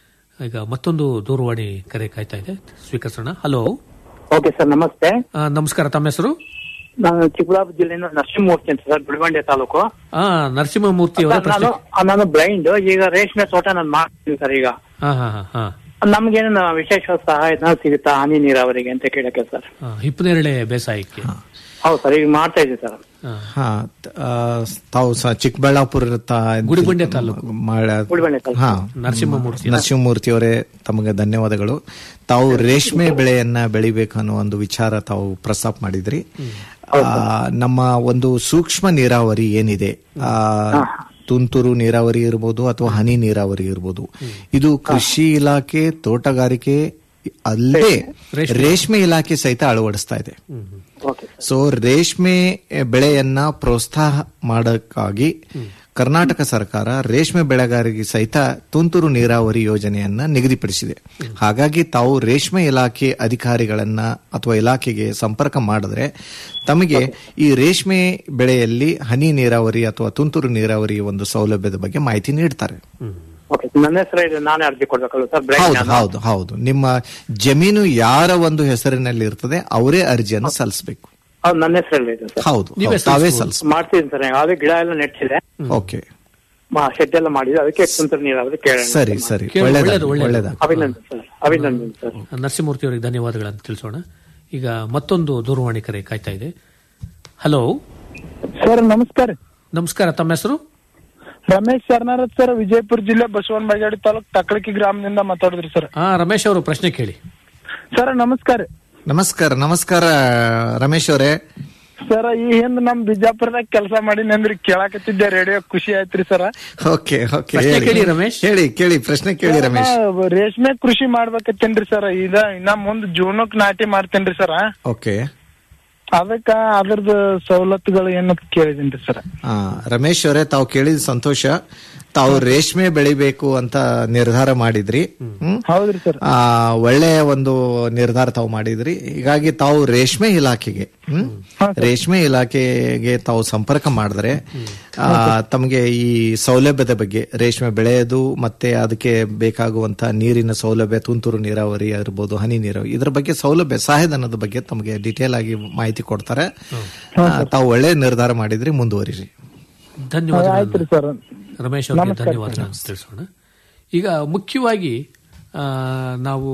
ಈಗ ಮತ್ತೊಂದು ದೂರವಾಣಿ ಕರೆ ಕಾಯ್ತಾ ಇದೆ ಸ್ವೀಕರಿಸೋಣ ಹಲೋ ಓಕೆ ಸರ್ ನಮಸ್ತೆ ಆ, ನಮಸ್ಕಾರ ತಮ್ಮ ಹೆಸರು ನಾನು ಚಿಕ್ಕಬಳ್ಳಾಪುರ ಜಿಲ್ಲೆಯಿಂದ ನರಸಿಂಹಮೂರ್ತಿ ಅಂತ ಸರ್ ಬಿಳವಂಡೆ ತಾಲೂಕು ಆ ನರಸಿಂಹಮೂರ್ತಿ ಅವರ ಸರ್, ಪ್ರಶ್ನೆ ನಾನು ನಾನು ಬ್ಲೈಂಡ್ ಈಗ ರೇಷ್ಮೆ ತೋಟ ನಾನು ಮಾಡ್ತೀನಿ ಸರ್ ಈಗ ಹಾ ಹಾ ಹಾ ಹಾ ನಮ್ಗೇನು ವಿಶೇಷ ಸಹಾಯ ಸಿಗುತ್ತಾ ಹನಿ ನೀರಾವರಿಗೆ ಅಂತ ಕೇಳಕ್ಕೆ ಸರ್ ಆ, ಹಿಪ್ಪನೇರಳೆ ಬೇಸಾಯಕ್ಕೆ ಹೌದು ಸರ್ ಈಗ ಮಾಡ್ತಾ ಇದ್ದೀವಿ ಸರ್ ಹಾ ತ- ಆ, ತಾವು ಸ ಚಿಕ್ಕಬಳ್ಳಾಪುರ ತಾ- ಗುಡಿಬಂಡೆ ತಾಲೂಕು. ಮಾಳ- ಗುಡಿಬಂಡೆ ತಾಲೂಕು. ಹಾ ನರಸಿಂಹಮೂರ್ತಿ ನರಸಿಂಹಮೂರ್ತಿ ಅವರೇ ತಮಗೆ ಧನ್ಯವಾದಗಳು ತಾವು ರೇಷ್ಮೆ ಬೆಳೆಯನ್ನ ಬೆಳಿಬೇಕು ಅನ್ನೋ ಒಂದು ವಿಚಾರ ತಾವು ಪ್ರಸ್ತಾಪ ಮಾಡಿದ್ರಿ ಆ, ನಮ್ಮ ಒಂದು ಸೂಕ್ಷ್ಮ ನೀರಾವರಿ ಏನಿದೆ ಆ, ತುಂತುರು ನೀರಾವರಿ ಇರ್ಬೋದು ಅಥವಾ ಹನಿ ನೀರಾವರಿ ಇರ್ಬೋದು ಇದು ಕೃಷಿ ಇಲಾಖೆ ತೋಟಗಾರಿಕೆ ಅಲ್ಲದೆ ರೇಷ್ಮೆ ಇಲಾಖೆ ಸಹಿತ ಅಳವಡಿಸ್ತಾ ಇದೆ ಓಕೆ ಸೊ ರೇಷ್ಮೆ ಬೆಳೆಯನ್ನ ಪ್ರೋತ್ಸಾಹ ಮಾಡಕ್ಕಾಗಿ ಕರ್ನಾಟಕ ಸರ್ಕಾರ ರೇಷ್ಮೆ ಬೆಳೆಗಾರರಿಗೆ ಸಹಿತ ತುಂತುರು ನೀರಾವರಿ ಯೋಜನೆಯನ್ನ ನಿಗದಿಪಡಿಸಿದೆ ಹಾಗಾಗಿ ತಾವು ರೇಷ್ಮೆ ಇಲಾಖೆ ಅಧಿಕಾರಿಗಳನ್ನ ಅಥವಾ ಇಲಾಖೆಗೆ ಸಂಪರ್ಕ ಮಾಡಿದ್ರೆ ತಮಗೆ ಈ ರೇಷ್ಮೆ ಬೆಳೆಯಲ್ಲಿ ಹನಿ ನೀರಾವರಿ ಅಥವಾ ತುಂತುರು ನೀರಾವರಿ ಒಂದು ಸೌಲಭ್ಯದ ಬಗ್ಗೆ ಮಾಹಿತಿ ನೀಡ್ತಾರೆ ಓಕೆ ನನ್ನ ಹೆಸರು ಇದೆ ನಾನೇ ಅರ್ಜಿ ಕೊಡ್ಬೇಕಲ್ಲ ಸರ್ ಹೌದು ಬ್ಲೈಂಡ್ ಹೌದು ಹೌದು ನಿಮ್ಮ ಜಮೀನು ಯಾರ ಒಂದು ಹೆಸರಿನಲ್ಲಿ ಇರ್ತದೆ ಅವರೇ ಅರ್ಜಿಯನ್ನು ಸಲ್ಲಿಸಬೇಕು ಹೌದು ನನ್ನ ಹೆಸರಲ್ಲಿ ಇದೆ ಸರ್ ಹೌದು ನೀವೇ ಹೌದು, ತಾವೇ ಸಲ್ಲಿಸ್ಬೋದು. ಸಲ್ಲಿಸ ಮಾಡ್ತೀನಿ ಸರ್ ಅದೇ ಗಿಡ ಎಲ್ಲ ನೆಟ್ಟಿದೆ ಓಕೆ ಶೆಡ್ ಎಲ್ಲ ಮಾಡಿದೆ ಅದಕ್ಕೆ ತುಂತುರು ನೀರಾವರಿ ಕೇಳೋಣ ಸರಿ ಸರಿ ಕೇಳಿ, ಒಳ್ಳೇದಾಗ್ಲಿ, ಒಳ್ಳೇದು, ಒಳ್ಳೇದು. ಒಳ್ಳೇದಾಗ್ಲಿ. ಅಭಿನಂದನ್ ಸರ್ ಅಭಿನಂದನ್ ಸರ್ ನರಸಿಂಹಮೂರ್ತಿ ಅವರಿಗೆ ಧನ್ಯವಾದಗಳನ್ನು ತಿಳಿಸೋಣ ಈಗ ಮತ್ತೊಂದು ದೂರವಾಣಿ ಕರೆ ಕಾಯ್ತಾ ಇದೆ ಹಲೋ ಸರ್ ನಮಸ್ಕಾರ ನಮಸ್ಕಾರ ತಮ್ಮ ಹೆಸರು ರಮೇಶ್ ಶರಣರತ್ ಸರ್ ವಿಜಯಪುರ ಜಿಲ್ಲೆ ಬಸವನ ಬಾಗೇಡಿ ತಾಲೂಕ್ ತಕ್ಕಳಕಿ ಗ್ರಾಮದಿಂದ ಮಾತಾಡಿದ್ರಿ ಸರ್ ಹಾ ರಮೇಶ್ ಅವರು ಪ್ರಶ್ನೆ ಕೇಳಿ ಸರ್ ನಮಸ್ಕಾರ ನಮಸ್ಕಾರ ನಮಸ್ಕಾರ ರಮೇಶ್ ಅವರೇ ಸರ್ ಈ ಹಿಂದ್ ನಮ್ ಬಿಜಾಪುರದಾಗ ಕೆಲಸ ಮಾಡೀನಿ ಅಂದ್ರಿ ಕೇಳಾಕತ್ತಿದ್ದೆ ರೇಡಿಯೋ ಖುಷಿ ಆಯ್ತ್ರಿ ಸರ್ ಓಕೆ ಓಕೆ ಪ್ರಶ್ನೆ ಹೇಳಿ. ಕೇಳಿ ರಮೇಶ್. ಹೇಳಿ ಕೇಳಿ ಪ್ರಶ್ನೆ ಕೇಳಿ ರಮೇಶ್ ನಾ ರೇಷ್ಮೆ ಕೃಷಿ ಮಾಡ್ಬೇಕತ್ತೇನ್ರಿ ಸರ್ ಇದ ಇನ್ನ ಮುಂದ್ ಜೂನಕ್ ನಾಟಿ ಮಾಡ್ತೇನ್ರಿ ಸರ್ ಓಕೆ ಅದಕ್ಕ ಅದ್ರದ್ದು ಸವಲತ್ತುಗಳು ಏನಂತ ಕೇಳಿದೀನ್ರಿ ಸರ್ ಆ, ರಮೇಶ್ ಅವರೇ ತಾವು ಕೇಳಿದ ಸಂತೋಷ ತಾವು ರೇಷ್ಮೆ ಬೆಳಿಬೇಕು ಅಂತ ನಿರ್ಧಾರ ಮಾಡಿದ್ರಿ ಹ್ಮ್? ಹೌದ್ರಿ ಸರ್ ಆ, ಒಳ್ಳೆಯ ಒಂದು ನಿರ್ಧಾರ ತಾವು ಮಾಡಿದ್ರಿ ಹೀಗಾಗಿ ತಾವು ರೇಷ್ಮೆ ಇಲಾಖೆಗೆ ಹ್ಮ್? ರೇಷ್ಮೆ ಇಲಾಖೆಗೆ ತಾವು ಸಂಪರ್ಕ ಮಾಡಿದ್ರೆ ಆ, ತಮಗೆ ಈ ಸೌಲಭ್ಯದ ಬಗ್ಗೆ ರೇಷ್ಮೆ ಬೆಳೆಯೋದು ಮತ್ತೆ ಅದಕ್ಕೆ ಬೇಕಾಗುವಂತ ನೀರಿನ ಸೌಲಭ್ಯ ತುಂತುರು ನೀರಾವರಿ ಇರ್ಬೋದು ಹನಿ ನೀರಾವರಿ ಇದ್ರ ಬಗ್ಗೆ ಸೌಲಭ್ಯ ಸಹಾಯಧನದ ಬಗ್ಗೆ ತಮಗೆ ಡಿಟೇಲ್ ಆಗಿ ಮಾಹಿತಿ ಕೊಡ್ತಾರೆ ಆ, ತಾವು ಒಳ್ಳೆ ನಿರ್ಧಾರ ಮಾಡಿದ್ರಿ ಮುಂದುವರಿರಿ ಧನ್ಯವಾದಗಳು ಆಯ್ತ್ರಿ ಸರ್ ರಮೇಶ್ ಅವರಿಗೆ ನಮಸ್ಕಾರ. ಧನ್ಯವಾದಗಳನ್ನು ತಿಳಿಸೋಣ ಈಗ ಮುಖ್ಯವಾಗಿ ಆ, ನಾವು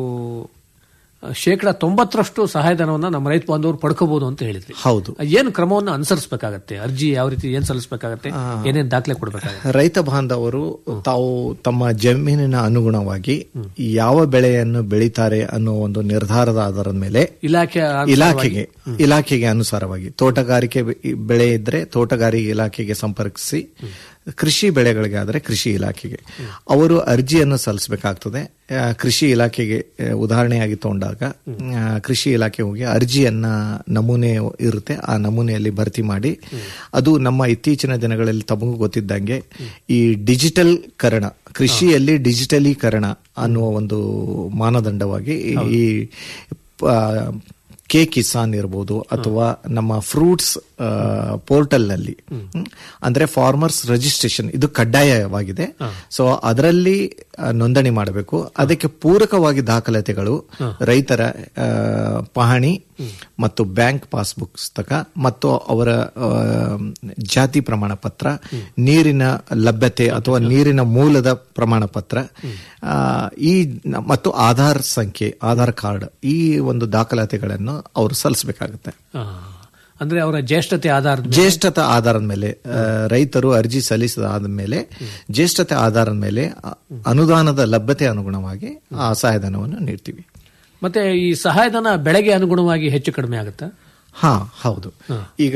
ಶೇಕಡ ತೊಂಬತ್ತರಷ್ಟು ಸಹಾಯಧನವನ್ನ ನಮ್ಮ ರೈತ ಬಾಂಧವರು ಪಡ್ಕೋಬಹುದು ಅಂತ ಹೇಳಿದ್ರಿ ಹೌದು ಏನು ಕ್ರಮವನ್ನು ಅನುಸರಿಸಬೇಕಾಗತ್ತೆ ಅರ್ಜಿ ಯಾವ ರೀತಿ ಏನ್ ಸಲ್ಲಿಸಬೇಕಾಗತ್ತೆ ಏನೇನ್ ದಾಖಲೆ ಕೊಡಬೇಕಾಗತ್ತೆ ರೈತ ಬಾಂಧವರು ತಾವು ತಮ್ಮ ಜಮೀನಿನ ಅನುಗುಣವಾಗಿ ಯಾವ ಬೆಳೆಯನ್ನು ಬೆಳೀತಾರೆ ಅನ್ನೋ ಒಂದು ನಿರ್ಧಾರದ ಆಧಾರದ ಮೇಲೆ ಇಲಾಖೆ ಇಲಾಖೆಗೆ ಇಲಾಖೆಗೆ ಅನುಸಾರವಾಗಿ ತೋಟಗಾರಿಕೆ ಬೆ- ಬೆಳೆ ಇದ್ರೆ ತೋಟಗಾರಿಕೆ ಇಲಾಖೆಗೆ ಸಂಪರ್ಕಿಸಿ ಕೃಷಿ ಬೆಳೆಗಳಿಗೆ ಆದರೆ ಕೃಷಿ ಇಲಾಖೆಗೆ ಅವರು ಅರ್ಜಿಯನ್ನು ಸಲ್ಲಿಸಬೇಕಾಗ್ತದೆ ಆ, ಕೃಷಿ ಇಲಾಖೆಗೆ ಆ, ಉದಾಹರಣೆಯಾಗಿ ತಗೊಂಡಾಗ ಆ, ಕೃಷಿ ಇಲಾಖೆ ಹೋಗಿ ಅರ್ಜಿಯನ್ನ ನಮೂನೆ ಇರುತ್ತೆ ಆ ನಮೂನೆಯಲ್ಲಿ ಭರ್ತಿ ಮಾಡಿ ಅದು ನಮ್ಮ ಇತ್ತೀಚಿನ ದಿನಗಳಲ್ಲಿ ತಮಗೂ ಗೊತ್ತಿದ್ದಂಗೆ ಈ ಡಿಜಿಟಲ್ ಕರಣ ಕೃಷಿಯಲ್ಲಿ ಡಿಜಿಟಲೀಕರಣ ಅನ್ನುವ ಒಂದು ಮಾನದಂಡವಾಗಿ ಈ- ಈ ಆ, ಕೆ ಕಿಸಾನ್ ಇರ್ಬೋದು ಅಥವಾ ನಮ್ಮ ಫ್ರೂಟ್ಸ್ ಪೋರ್ಟಲ್ ನಲ್ಲಿ ಹ್ಮ್. ಅಂದ್ರೆ ಫಾರ್ಮರ್ಸ್ ರಿಜಿಸ್ಟ್ರೇಷನ್ ಇದು ಕಡ್ಡಾಯವಾಗಿದೆ ಸೊ ಅದರಲ್ಲಿ ಆ, ನೋಂದಣಿ ಮಾಡಬೇಕು ಅದಕ್ಕೆ ಪೂರಕವಾಗಿ ದಾಖಲಾತಿಗಳು ರೈತರ ಆ, ಪಹಣಿ ಮತ್ತು ಬ್ಯಾಂಕ್ ಪಾಸ್ಬುಕ್ ಪುಸ್ತಕ ಮತ್ತು ಅವರ ಆ, ಜಾತಿ ಪ್ರಮಾಣ ಪತ್ರ ನೀರಿನ ಲಭ್ಯತೆ ಅಥವಾ ನೀರಿನ ಮೂಲದ ಪ್ರಮಾಣ ಪತ್ರ ಆ, ಈ ನ- ಮತ್ತು ಆಧಾರ್ ಸಂಖ್ಯೆ ಆಧಾರ್ ಕಾರ್ಡ್ ಈ ಒಂದು ದಾಖಲಾತಿಗಳನ್ನು ಅವರು ಸಲ್ಲಿಸಬೇಕಾಗುತ್ತೆ ಆ, ಅಂದ್ರೆ ಅವರ ಜ್ಯೇಷ್ಠತೆ ಆಧಾರದ ಮೇಲೆ ಜ್ಯೇಷ್ಠತೆ ಆಧಾರದ ಮೇಲೆ ಆ, ರೈತರು ಅರ್ಜಿ ಸಲ್ಲಿಸಿದ ಮೇಲೆ ಜ್ಯೇಷ್ಠತೆ ಆಧಾರದ ಮೇಲೆ ಅ- ಅನುದಾನದ ಲಭ್ಯತೆ ಅನುಗುಣವಾಗಿ ಆ ಸಹಾಯಧನವನ್ನು ನೀಡ್ತೀವಿ ಮತ್ತೆ ಈ ಸಹಾಯಧನ ಬೆಳೆಗೆ ಅನುಗುಣವಾಗಿ ಹೆಚ್ಚು ಕಡಿಮೆ ಆಗುತ್ತಾ ಹಾ ಹೌದು ಈಗ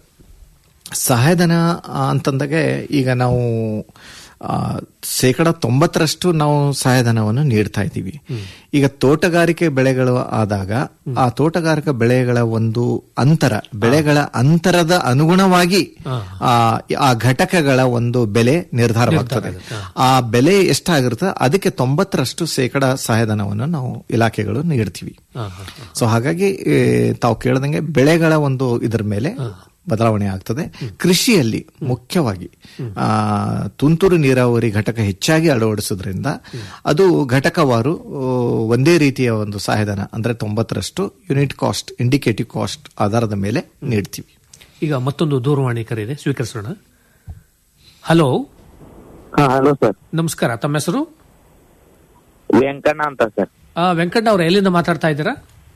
ಸಹಾಯಧನ ಅಂತಂದಾಗೆ ಈಗ ನಾವು ಆ, ಶೇಕಡ ತೊಂಬತ್ತರಷ್ಟು ನಾವು ಸಹಾಯಧನವನ್ನು ನೀಡ್ತಾ ಇದ್ದೀವಿ ಈಗ ತೋಟಗಾರಿಕೆ ಬೆಳೆಗಳು ಆದಾಗ ಆ ತೋಟಗಾರಿಕಾ ಬೆಳೆಗಳ ಒಂದು ಅಂತರ ಬೆಳೆಗಳ ಅಂತರದ ಅನುಗುಣವಾಗಿ ಆ ಆ ಘಟಕಗಳ ಒಂದು ಬೆಲೆ ನಿರ್ಧಾರವಾಗ್ತದೆ ಆ ಬೆಲೆ ಎಷ್ಟಾಗಿರುತ್ತೆ ಅದಕ್ಕೆ ತೊಂಬತ್ತರಷ್ಟು ಶೇಕಡ ಸಹಾಯಧನವನ್ನು ನಾವು ಇಲಾಖೆಗಳು ನೀಡ್ತೀವಿ ಸೊ ಹಾಗಾಗಿ ಏ, ತಾವು ಕೇಳ್ದಂಗೆ ಬೆಳೆಗಳ ಒಂದು ಇದರ ಮೇಲೆ ಬದಲಾವಣೆ ಆಗ್ತದೆ ಕೃಷಿಯಲ್ಲಿ ಮುಖ್ಯವಾಗಿ ಆ, ತುಂತುರು ನೀರಾವರಿ ಘಟಕ ಹೆಚ್ಚಾಗಿ ಅಳವಡಿಸೋದ್ರಿಂದ ಅದು ಘಟಕವಾರು ಆ, ಒಂದೇ ರೀತಿಯ ಒಂದು ಸಹಾಯಧನ ಅಂದ್ರೆ ತೊಂಬತ್ತರಷ್ಟು ಯೂನಿಟ್ ಕಾಸ್ಟ್ ಇಂಡಿಕೇಟಿವ್ ಕಾಸ್ಟ್ ಆಧಾರದ ಮೇಲೆ ನೀಡ್ತೀವಿ ಈಗ ಮತ್ತೊಂದು ದೂರವಾಣಿ ಕರೆ ಇದೆ ಸ್ವೀಕರಿಸೋಣ ಹಲೋ ಹಲೋ ಸರ್ ನಮಸ್ಕಾರ ತಮ್ಮ ಹೆಸರು ವೆಂಕಣ್ಣ ಅಂತ ಸರ್ ಆ, ವೆಂಕಣ್ಣ ಅವ್ರ ಎಲ್ಲಿಂದ ಮಾತಾಡ್ತಾ ಇದ್ದೀರಾ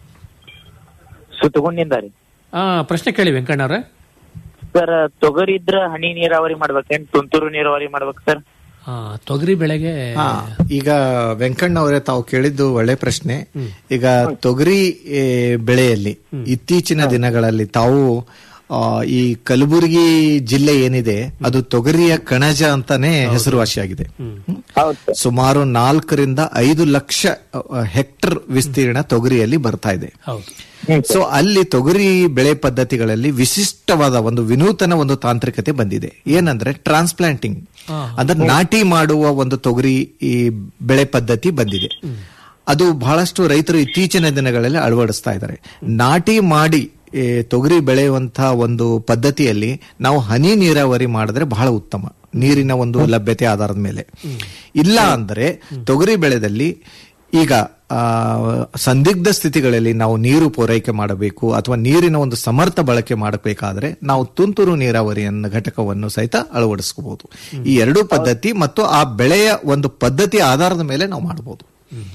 ಸುತ್ತಗುಂಡಿಂದ ರೀ ಆ, ಪ್ರಶ್ನೆ ಕೇಳಿ ವೆಂಕಣ್ಣ ಅವ್ರೆ ಸರ್ ತೊಗರಿ ಇದ್ರ ಹನಿ ನೀರಾವರಿ ಮಾಡ್ಬೇಕೇನ್ ತುಂತುರು ನೀರಾವರಿ ಮಾಡ್ಬೇಕು ಸರ್ ಆ, ತೊಗರಿ ಬೆಳೆಗೆ ಹಾ, ಈಗ ವೆಂಕಣ್ಣ ಅವರೇ ತಾವು ಕೇಳಿದ್ದು ಒಳ್ಳೆ ಪ್ರಶ್ನೆ ಈಗ ತೊಗರಿ ಏ, ಬೆಳೆಯಲ್ಲಿ ಇತ್ತೀಚಿನ ದಿನಗಳಲ್ಲಿ ತಾವು ಆ, ಈ ಕಲಬುರಗಿ ಜಿಲ್ಲೆ ಏನಿದೆ ಅದು ತೊಗರಿಯ ಕಣಜ ಅಂತಾನೆ ಹೆಸರುವಾಸಿಯಾಗಿದೆ ಸುಮಾರು ನಾಲ್ಕರಿಂದ ಐದು ಲಕ್ಷ ಅ, ಹೆಕ್ಟರ್ ವಿಸ್ತೀರ್ಣ ತೊಗರಿಯಲ್ಲಿ ಬರ್ತಾ ಇದೆ ಹೌದು ಸೊ ಅಲ್ಲಿ ತೊಗರಿ ಬೆಳೆ ಪದ್ಧತಿಗಳಲ್ಲಿ ವಿಶಿಷ್ಟವಾದ ಒಂದು ವಿನೂತನ ಒಂದು ತಾಂತ್ರಿಕತೆ ಬಂದಿದೆ ಏನಂದ್ರೆ ಟ್ರಾನ್ಸ್ಪ್ಲಾಂಟಿಂಗ್ ಅಂದ್ರೆ ನಾಟಿ ಮಾಡುವ ಒಂದು ತೊಗರಿ ಈ ಬೆಳೆ ಪದ್ಧತಿ ಬಂದಿದೆ ಅದು ಬಹಳಷ್ಟು ರೈತರು ಇತ್ತೀಚಿನ ದಿನಗಳಲ್ಲಿ ಅಳವಡಿಸ್ತಾ ಇದ್ದಾರೆ ನಾಟಿ ಮಾಡಿ ಈ ತೊಗರಿ ಬೆಳೆಯುವಂತಹ ಒಂದು ಪದ್ಧತಿಯಲ್ಲಿ ನಾವು ಹನಿ ನೀರಾವರಿ ಮಾಡಿದ್ರೆ ಬಹಳ ಉತ್ತಮ ನೀರಿನ ಒಂದು ಲಭ್ಯತೆ ಆಧಾರದ ಮೇಲೆ ಇಲ್ಲ ಅಂದ್ರೆ ತೊಗರಿ ಬೆಳೆದಲ್ಲಿ ಈಗ ಆ, ಸಂದಿಗ್ಧ ಸ್ಥಿತಿಗಳಲ್ಲಿ ನಾವು ನೀರು ಪೂರೈಕೆ ಮಾಡಬೇಕು ಅಥವಾ ನೀರಿನ ಒಂದು ಸಮರ್ಥ ಬಳಕೆ ಮಾಡಬೇಕಾದ್ರೆ ನಾವು ತುಂತುರು ನೀರಾವರಿಯನ್ನ ಘಟಕವನ್ನು ಸಹಿತ ಅಳವಡಿಸಬಹುದು ಈ ಎರಡೂ ಪದ್ಧತಿ ಮತ್ತು ಆ ಬೆಳೆಯ ಒಂದು ಪದ್ಧತಿ ಆಧಾರದ ಮೇಲೆ ನಾವು ಮಾಡಬಹುದು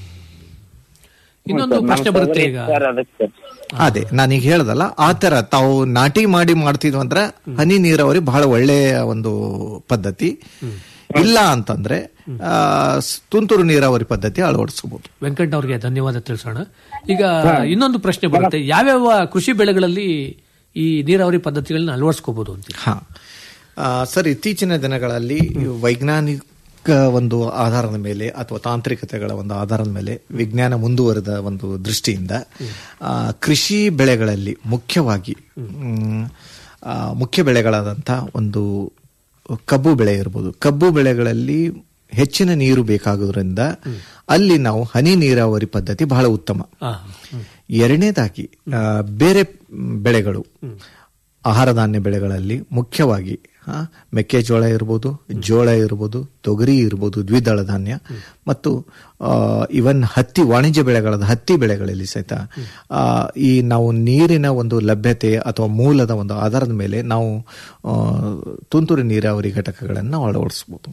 ಇನ್ನೊಂದು ಪ್ರಶ್ನೆ ಬರುತ್ತೆ ಈಗ ಸರ್ ಅದಕ್ಕೆ ಅದೇ ನಾನೀಗ ಹೇಳ್ದಲ್ಲ ಆ ತರ ತಾವು ನಾಟಿ ಮಾಡಿ ಮಾಡ್ತಿದ್ವು ಅಂದ್ರೆ ಹನಿ ನೀರಾವರಿ ಬಹಳ ಒಳ್ಳೆಯ ಒಂದು ಪದ್ಧತಿ ಇಲ್ಲ ಅಂತಂದ್ರೆ ಆ, ಸ್- ತುಂತುರು ನೀರಾವರಿ ಪದ್ಧತಿ ಅಳವಡಿಸಬಹುದು ವೆಂಕಣ್ಣ ಅವ್ರಿಗೆ ಧನ್ಯವಾದ ತಿಳಿಸೋಣ ಈಗ ಇನ್ನೊಂದು ಪ್ರಶ್ನೆ ಬರುತ್ತೆ ಯಾವ್ಯಾವ ಕೃಷಿ ಬೆಳೆಗಳಲ್ಲಿ ಈ ನೀರಾವರಿ ಪದ್ಧತಿಗಳನ್ನ ಅಳವಡಿಸ್ಕೋಬಹುದು ಅಂತ ಹಾ ಆ, ಸರ್ ಇತ್ತೀಚಿನ ದಿನಗಳಲ್ಲಿ ವೈಜ್ಞಾನಿಕ ಒಂದು ಆಧಾರದ ಮೇಲೆ ಅಥವಾ ತಾಂತ್ರಿಕತೆಗಳ ಒಂದು ಆಧಾರದ ಮೇಲೆ ವಿಜ್ಞಾನ ಮುಂದುವರೆದ ಒಂದು ದೃಷ್ಟಿಯಿಂದ ಆ, ಕೃಷಿ ಬೆಳೆಗಳಲ್ಲಿ ಮುಖ್ಯವಾಗಿ ಮ್, ಆ, ಮುಖ್ಯ ಬೆಳೆಗಳಾದಂಥ ಒಂದು ಕಬ್ಬು ಬೆಳೆ ಇರ್ಬೋದು ಕಬ್ಬು ಬೆಳೆಗಳಲ್ಲಿ ಹೆಚ್ಚಿನ ನೀರು ಬೇಕಾಗೋದ್ರಿಂದ ಅಲ್ಲಿ ನಾವು ಹನಿ ನೀರಾವರಿ ಪದ್ಧತಿ ಬಹಳ ಉತ್ತಮ ಎರಡನೇದಾಗಿ ಆ, ಬೇರೆ ಮ್, ಬೆಳೆಗಳು ಆಹಾರ ಧಾನ್ಯ ಬೆಳೆಗಳಲ್ಲಿ ಮುಖ್ಯವಾಗಿ ಆ, ಮೆಕ್ಕೆಜೋಳ ಇರ್ಬೋದು ಜೋಳ ಇರ್ಬೋದು ತೊಗರಿ ಇರ್ಬೋದು ದ್ವಿದಳ ಧಾನ್ಯ ಮತ್ತು ಇವನ್ ಹತ್ತಿ ವಾಣಿಜ್ಯ ಬೆಳೆಗಳಾದ ಹತ್ತಿ ಬೆಳೆಗಳಲ್ಲಿ ಸಹಿತ ಆ, ಈ ನಾವು ನೀರಿನ ಒಂದು ಲಭ್ಯತೆ ಅಥವಾ ಮೂಲದ ಒಂದು ಆಧಾರದ ಮೇಲೆ ನಾವು ಆ, ತುಂತುರು ನೀರಾವರಿ ಘಟಕಗಳನ್ನು ನಾವು ಅಳವಡಿಸಬಹುದು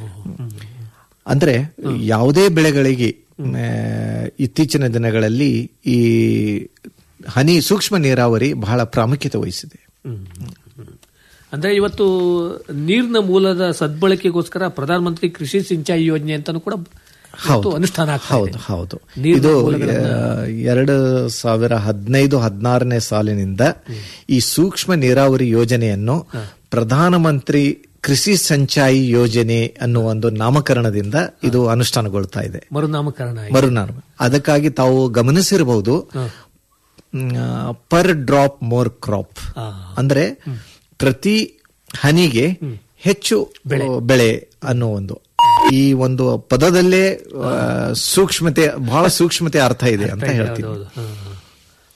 ಅಂದ್ರೆ ಯಾವುದೇ ಬೆಳೆಗಳಿಗೆ ಆ, ಇತ್ತೀಚಿನ ದಿನಗಳಲ್ಲಿ ಈ ಹನಿ ಸೂಕ್ಷ್ಮ ನೀರಾವರಿ ಬಹಳ ಪ್ರಾಮುಖ್ಯತೆ ವಹಿಸಿದೆ ಅಂದ್ರೆ ಇವತ್ತು ನೀರಿನ ಮೂಲದ ಸದ್ಬಳಕೆಗೋಸ್ಕರ ಪ್ರಧಾನ ಮಂತ್ರಿ ಕೃಷಿ ಸಿಂಚಾಯಿ ಯೋಜನೆ ಅಂತಾನು ಕೂಡ ಇವತ್ತು ಅನುಷ್ಠಾನ ಆಗ್ತಾ ಇದೆ. ಹೌದು ಹೌದು ನೀರಿನ ಇದು ಮೂಲಗಳನ್ನ- ಆ, ಎರಡು ಸಾವಿರ ಹದಿನೈದು ಹದಿನಾರನೇ ಸಾಲಿನಿಂದ ಈ ಸೂಕ್ಷ್ಮ ನೀರಾವರಿ ಯೋಜನೆಯನ್ನು ಪ್ರಧಾನಮಂತ್ರಿ ಕೃಷಿ ಸಂಚಾಯಿ ಯೋಜನೆ ಅನ್ನುವ ಒಂದು ನಾಮಕರಣದಿಂದ ಇದು ಅನುಷ್ಠಾನಗೊಳ್ತಾ ಇದೆ ಮರುನಾಮಕರಣ ಆಗಿದೆ. ಮರುನಾಮ ಅದಕ್ಕಾಗಿ ತಾವು ಗಮನಿಸಿರಬಹುದು ಪರ್ ಡ್ರಾಪ್ ಮೋರ್ ಕ್ರಾಪ್ ಅಂದ್ರೆ ಪ್ರತಿ ಹನಿಗೆ ಹೆಚ್ಚು ಬೆಳೆ ಅನ್ನೋ ಒಂದು ಈ ಒಂದು ಪದದಲ್ಲೇ ಆ, ಸೂಕ್ಷ್ಮತೆ ಬಹಳ ಸೂಕ್ಷ್ಮತೆ ಅರ್ಥ ಇದೆ ಅಂತ ಹೇಳ್ತೀನಿ ಹೌದು, ಹಾ, ಹಾ.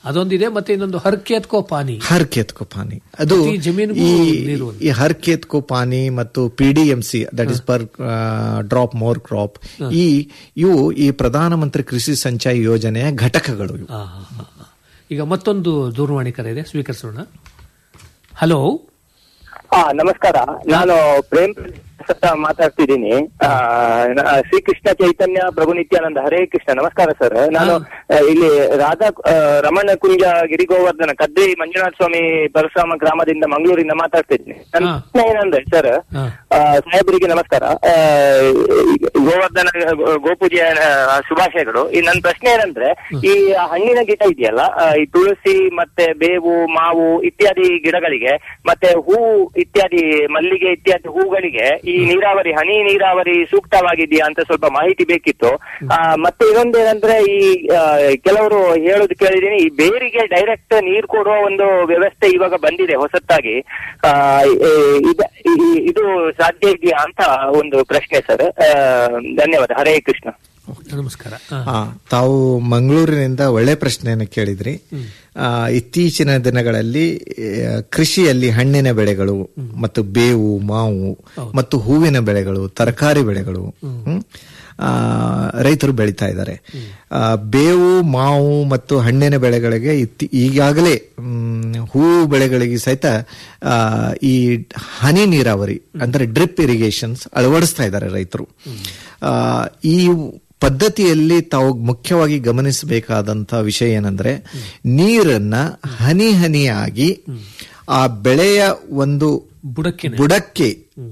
ಅದೊಂದಿದೆ ಮತ್ತೆ ಇನ್ನೊಂದು ಹರ್ಕೇತ್ಕೋ ಪಾನಿ ಹರ್ ಕೇತ್ ಕೋ ಪಾನಿ ಅದು ಪ್ರತಿ ಜಮೀನಿಗೂ ಈ ನೀರು ಈ ಹರ್ ಕೇತ್ ಕೋ ಪಾನಿ ಮತ್ತು P D M C that is per drop more crop ಈ ಇವು ಈ ಪ್ರಧಾನಮಂತ್ರಿ ಕೃಷಿ ಸಂಚಯ ಯೋಜನೆಯ ಘಟಕಗಳು ಇವು. ಆ, ಆ, ಆ, ಆ. ಈಗ ಮತ್ತೊಂದು ದೂರವಾಣಿ ಕರೆ ಇದೆ ಸ್ವೀಕರಿಸೋಣ ಹಲೋ ಹಾ ನಮಸ್ಕಾರ ನಾನು ಪ್ರೇಮ್ ಪ್ರಸಾದ್ ಮಾತಾಡ್ತಿದ್ದೀನಿ ಆ, ನ- ಶ್ರೀಕೃಷ್ಣ ಚೈತನ್ಯ ಪ್ರಭು ನಿತ್ಯಾನಂದ ಹರೇ ಕೃಷ್ಣ ನಮಸ್ಕಾರ ಸರ್ ನಾನು ಆ, ಇಲ್ಲಿ ರಾಧಾ ಆ, ರಮಣ ಕುಂಜ ಗಿರಿಗೋವರ್ಧನ ಕದ್ರಿ ಮಂಜುನಾಥ ಸ್ವಾಮಿ ಪರಶುರಾಮ ಗ್ರಾಮದಿಂದ ಮಂಗಳೂರಿಂದ ಮಾತಾಡ್ತಿದ್ದೀನಿ ನನ್ನ ಪ್ರಶ್ನೆ ಏನಂದ್ರೆ ಸರ್ ಆ, ಸಾಹೇಬರಿಗೆ ನಮಸ್ಕಾರ ಆ, ಗೋವರ್ಧನ ಗೋ- ಗೋಪೂಜೆಯ ಆ, ಶುಭಾಶಯಗಳು ಈ ನನ್ನ ಪ್ರಶ್ನೆ ಏನಂದ್ರೆ ಈ ಹಣ್ಣಿನ ಗಿಡ ಇದೆಯಲ್ಲ ಆ, ಈ ತುಳಸಿ ಮತ್ತೆ ಬೇವು ಮಾವು ಇತ್ಯಾದಿ ಗಿಡಗಳಿಗೆ ಮತ್ತೆ ಹೂ ಇತ್ಯಾದಿ ಮಲ್ಲಿಗೆ ಇತ್ಯಾದಿ ಹೂಗಳಿಗೆ ಈ ನೀರಾವರಿ ಹನಿ ನೀರಾವರಿ ಸೂಕ್ತವಾಗಿದೆಯಾ ಅಂತ ಸ್ವಲ್ಪ ಮಾಹಿತಿ ಬೇಕಿತ್ತು ಆ, ಮತ್ತೆ ಇನ್ನೊಂದೇನಂದ್ರೆ ಈ ಆ, ಕೆಲವರು ಹೇಳೋದು ಕೇಳಿದೀನಿ ಈ ಬೇರಿಗೆ ಡೈರೆಕ್ಟ್ ನೀರು ಕೊಡುವ ಒಂದು ವ್ಯವಸ್ಥೆ ಇವಾಗ ಬಂದಿದೆ ಹೊಸತ್ತಾಗಿ ಆ, ಈ- ಇದ- ಈ- ಇದು ಸಾಧ್ಯ ಇದೆಯಾ ಅಂತ ಒಂದು ಪ್ರಶ್ನೆ ಸರ್ ಧನ್ಯವಾದ ಹರೇ ಕೃಷ್ಣ ನಮಸ್ಕಾರ ಆ, ತಾವು ಮಂಗಳೂರಿನಿಂದ ಒಳ್ಳೆ ಪ್ರಶ್ನೆಯನ್ನು ಕೇಳಿದ್ರಿ ಆ, ಇತ್ತೀಚಿನ ದಿನಗಳಲ್ಲಿ ಆ, ಕೃಷಿಯಲ್ಲಿ ಹಣ್ಣಿನ ಬೆಳೆಗಳು ಮತ್ತು ಬೇವು ಮಾವು ಮತ್ತು ಹೂವಿನ ಬೆಳೆಗಳು ತರಕಾರಿ ಬೆಳೆಗಳು ಹ್ಮ್, ಆ, ರೈತರು ಬೆಳೀತಾ ಇದ್ದಾರೆ ಆ, ಬೇವು ಮಾವು ಮತ್ತು ಹಣ್ಣಿನ ಬೆಳೆಗಳಿಗೆ ಇತ್ತಿ ಈಗಾಗಲೇ ಮ್, ಹೂವು ಬೆಳೆಗಳಿಗೆ ಸಹಿತ ಆ, ಈ ಹನಿ ನೀರಾವರಿ ಅಂದ್ರೆ ಡ್ರಿಪ್ ಇರಿಗೇಷನ್ಸ್ ಅಳವಡಿಸ್ತಾ ಇದ್ದಾರೆ ರೈತರು ಆ, ಈ ಪದ್ಧತಿಯಲ್ಲಿ ತಾವು ಮುಖ್ಯವಾಗಿ ಗಮನಿಸಬೇಕಾದಂತ ವಿಷಯ ಏನಂದ್ರೆ ನೀರನ್ನ ಹನಿ ಹನಿಯಾಗಿ ಆ ಬೆಳೆಯ ಒಂದು ಬುಡಕ್ಕೆ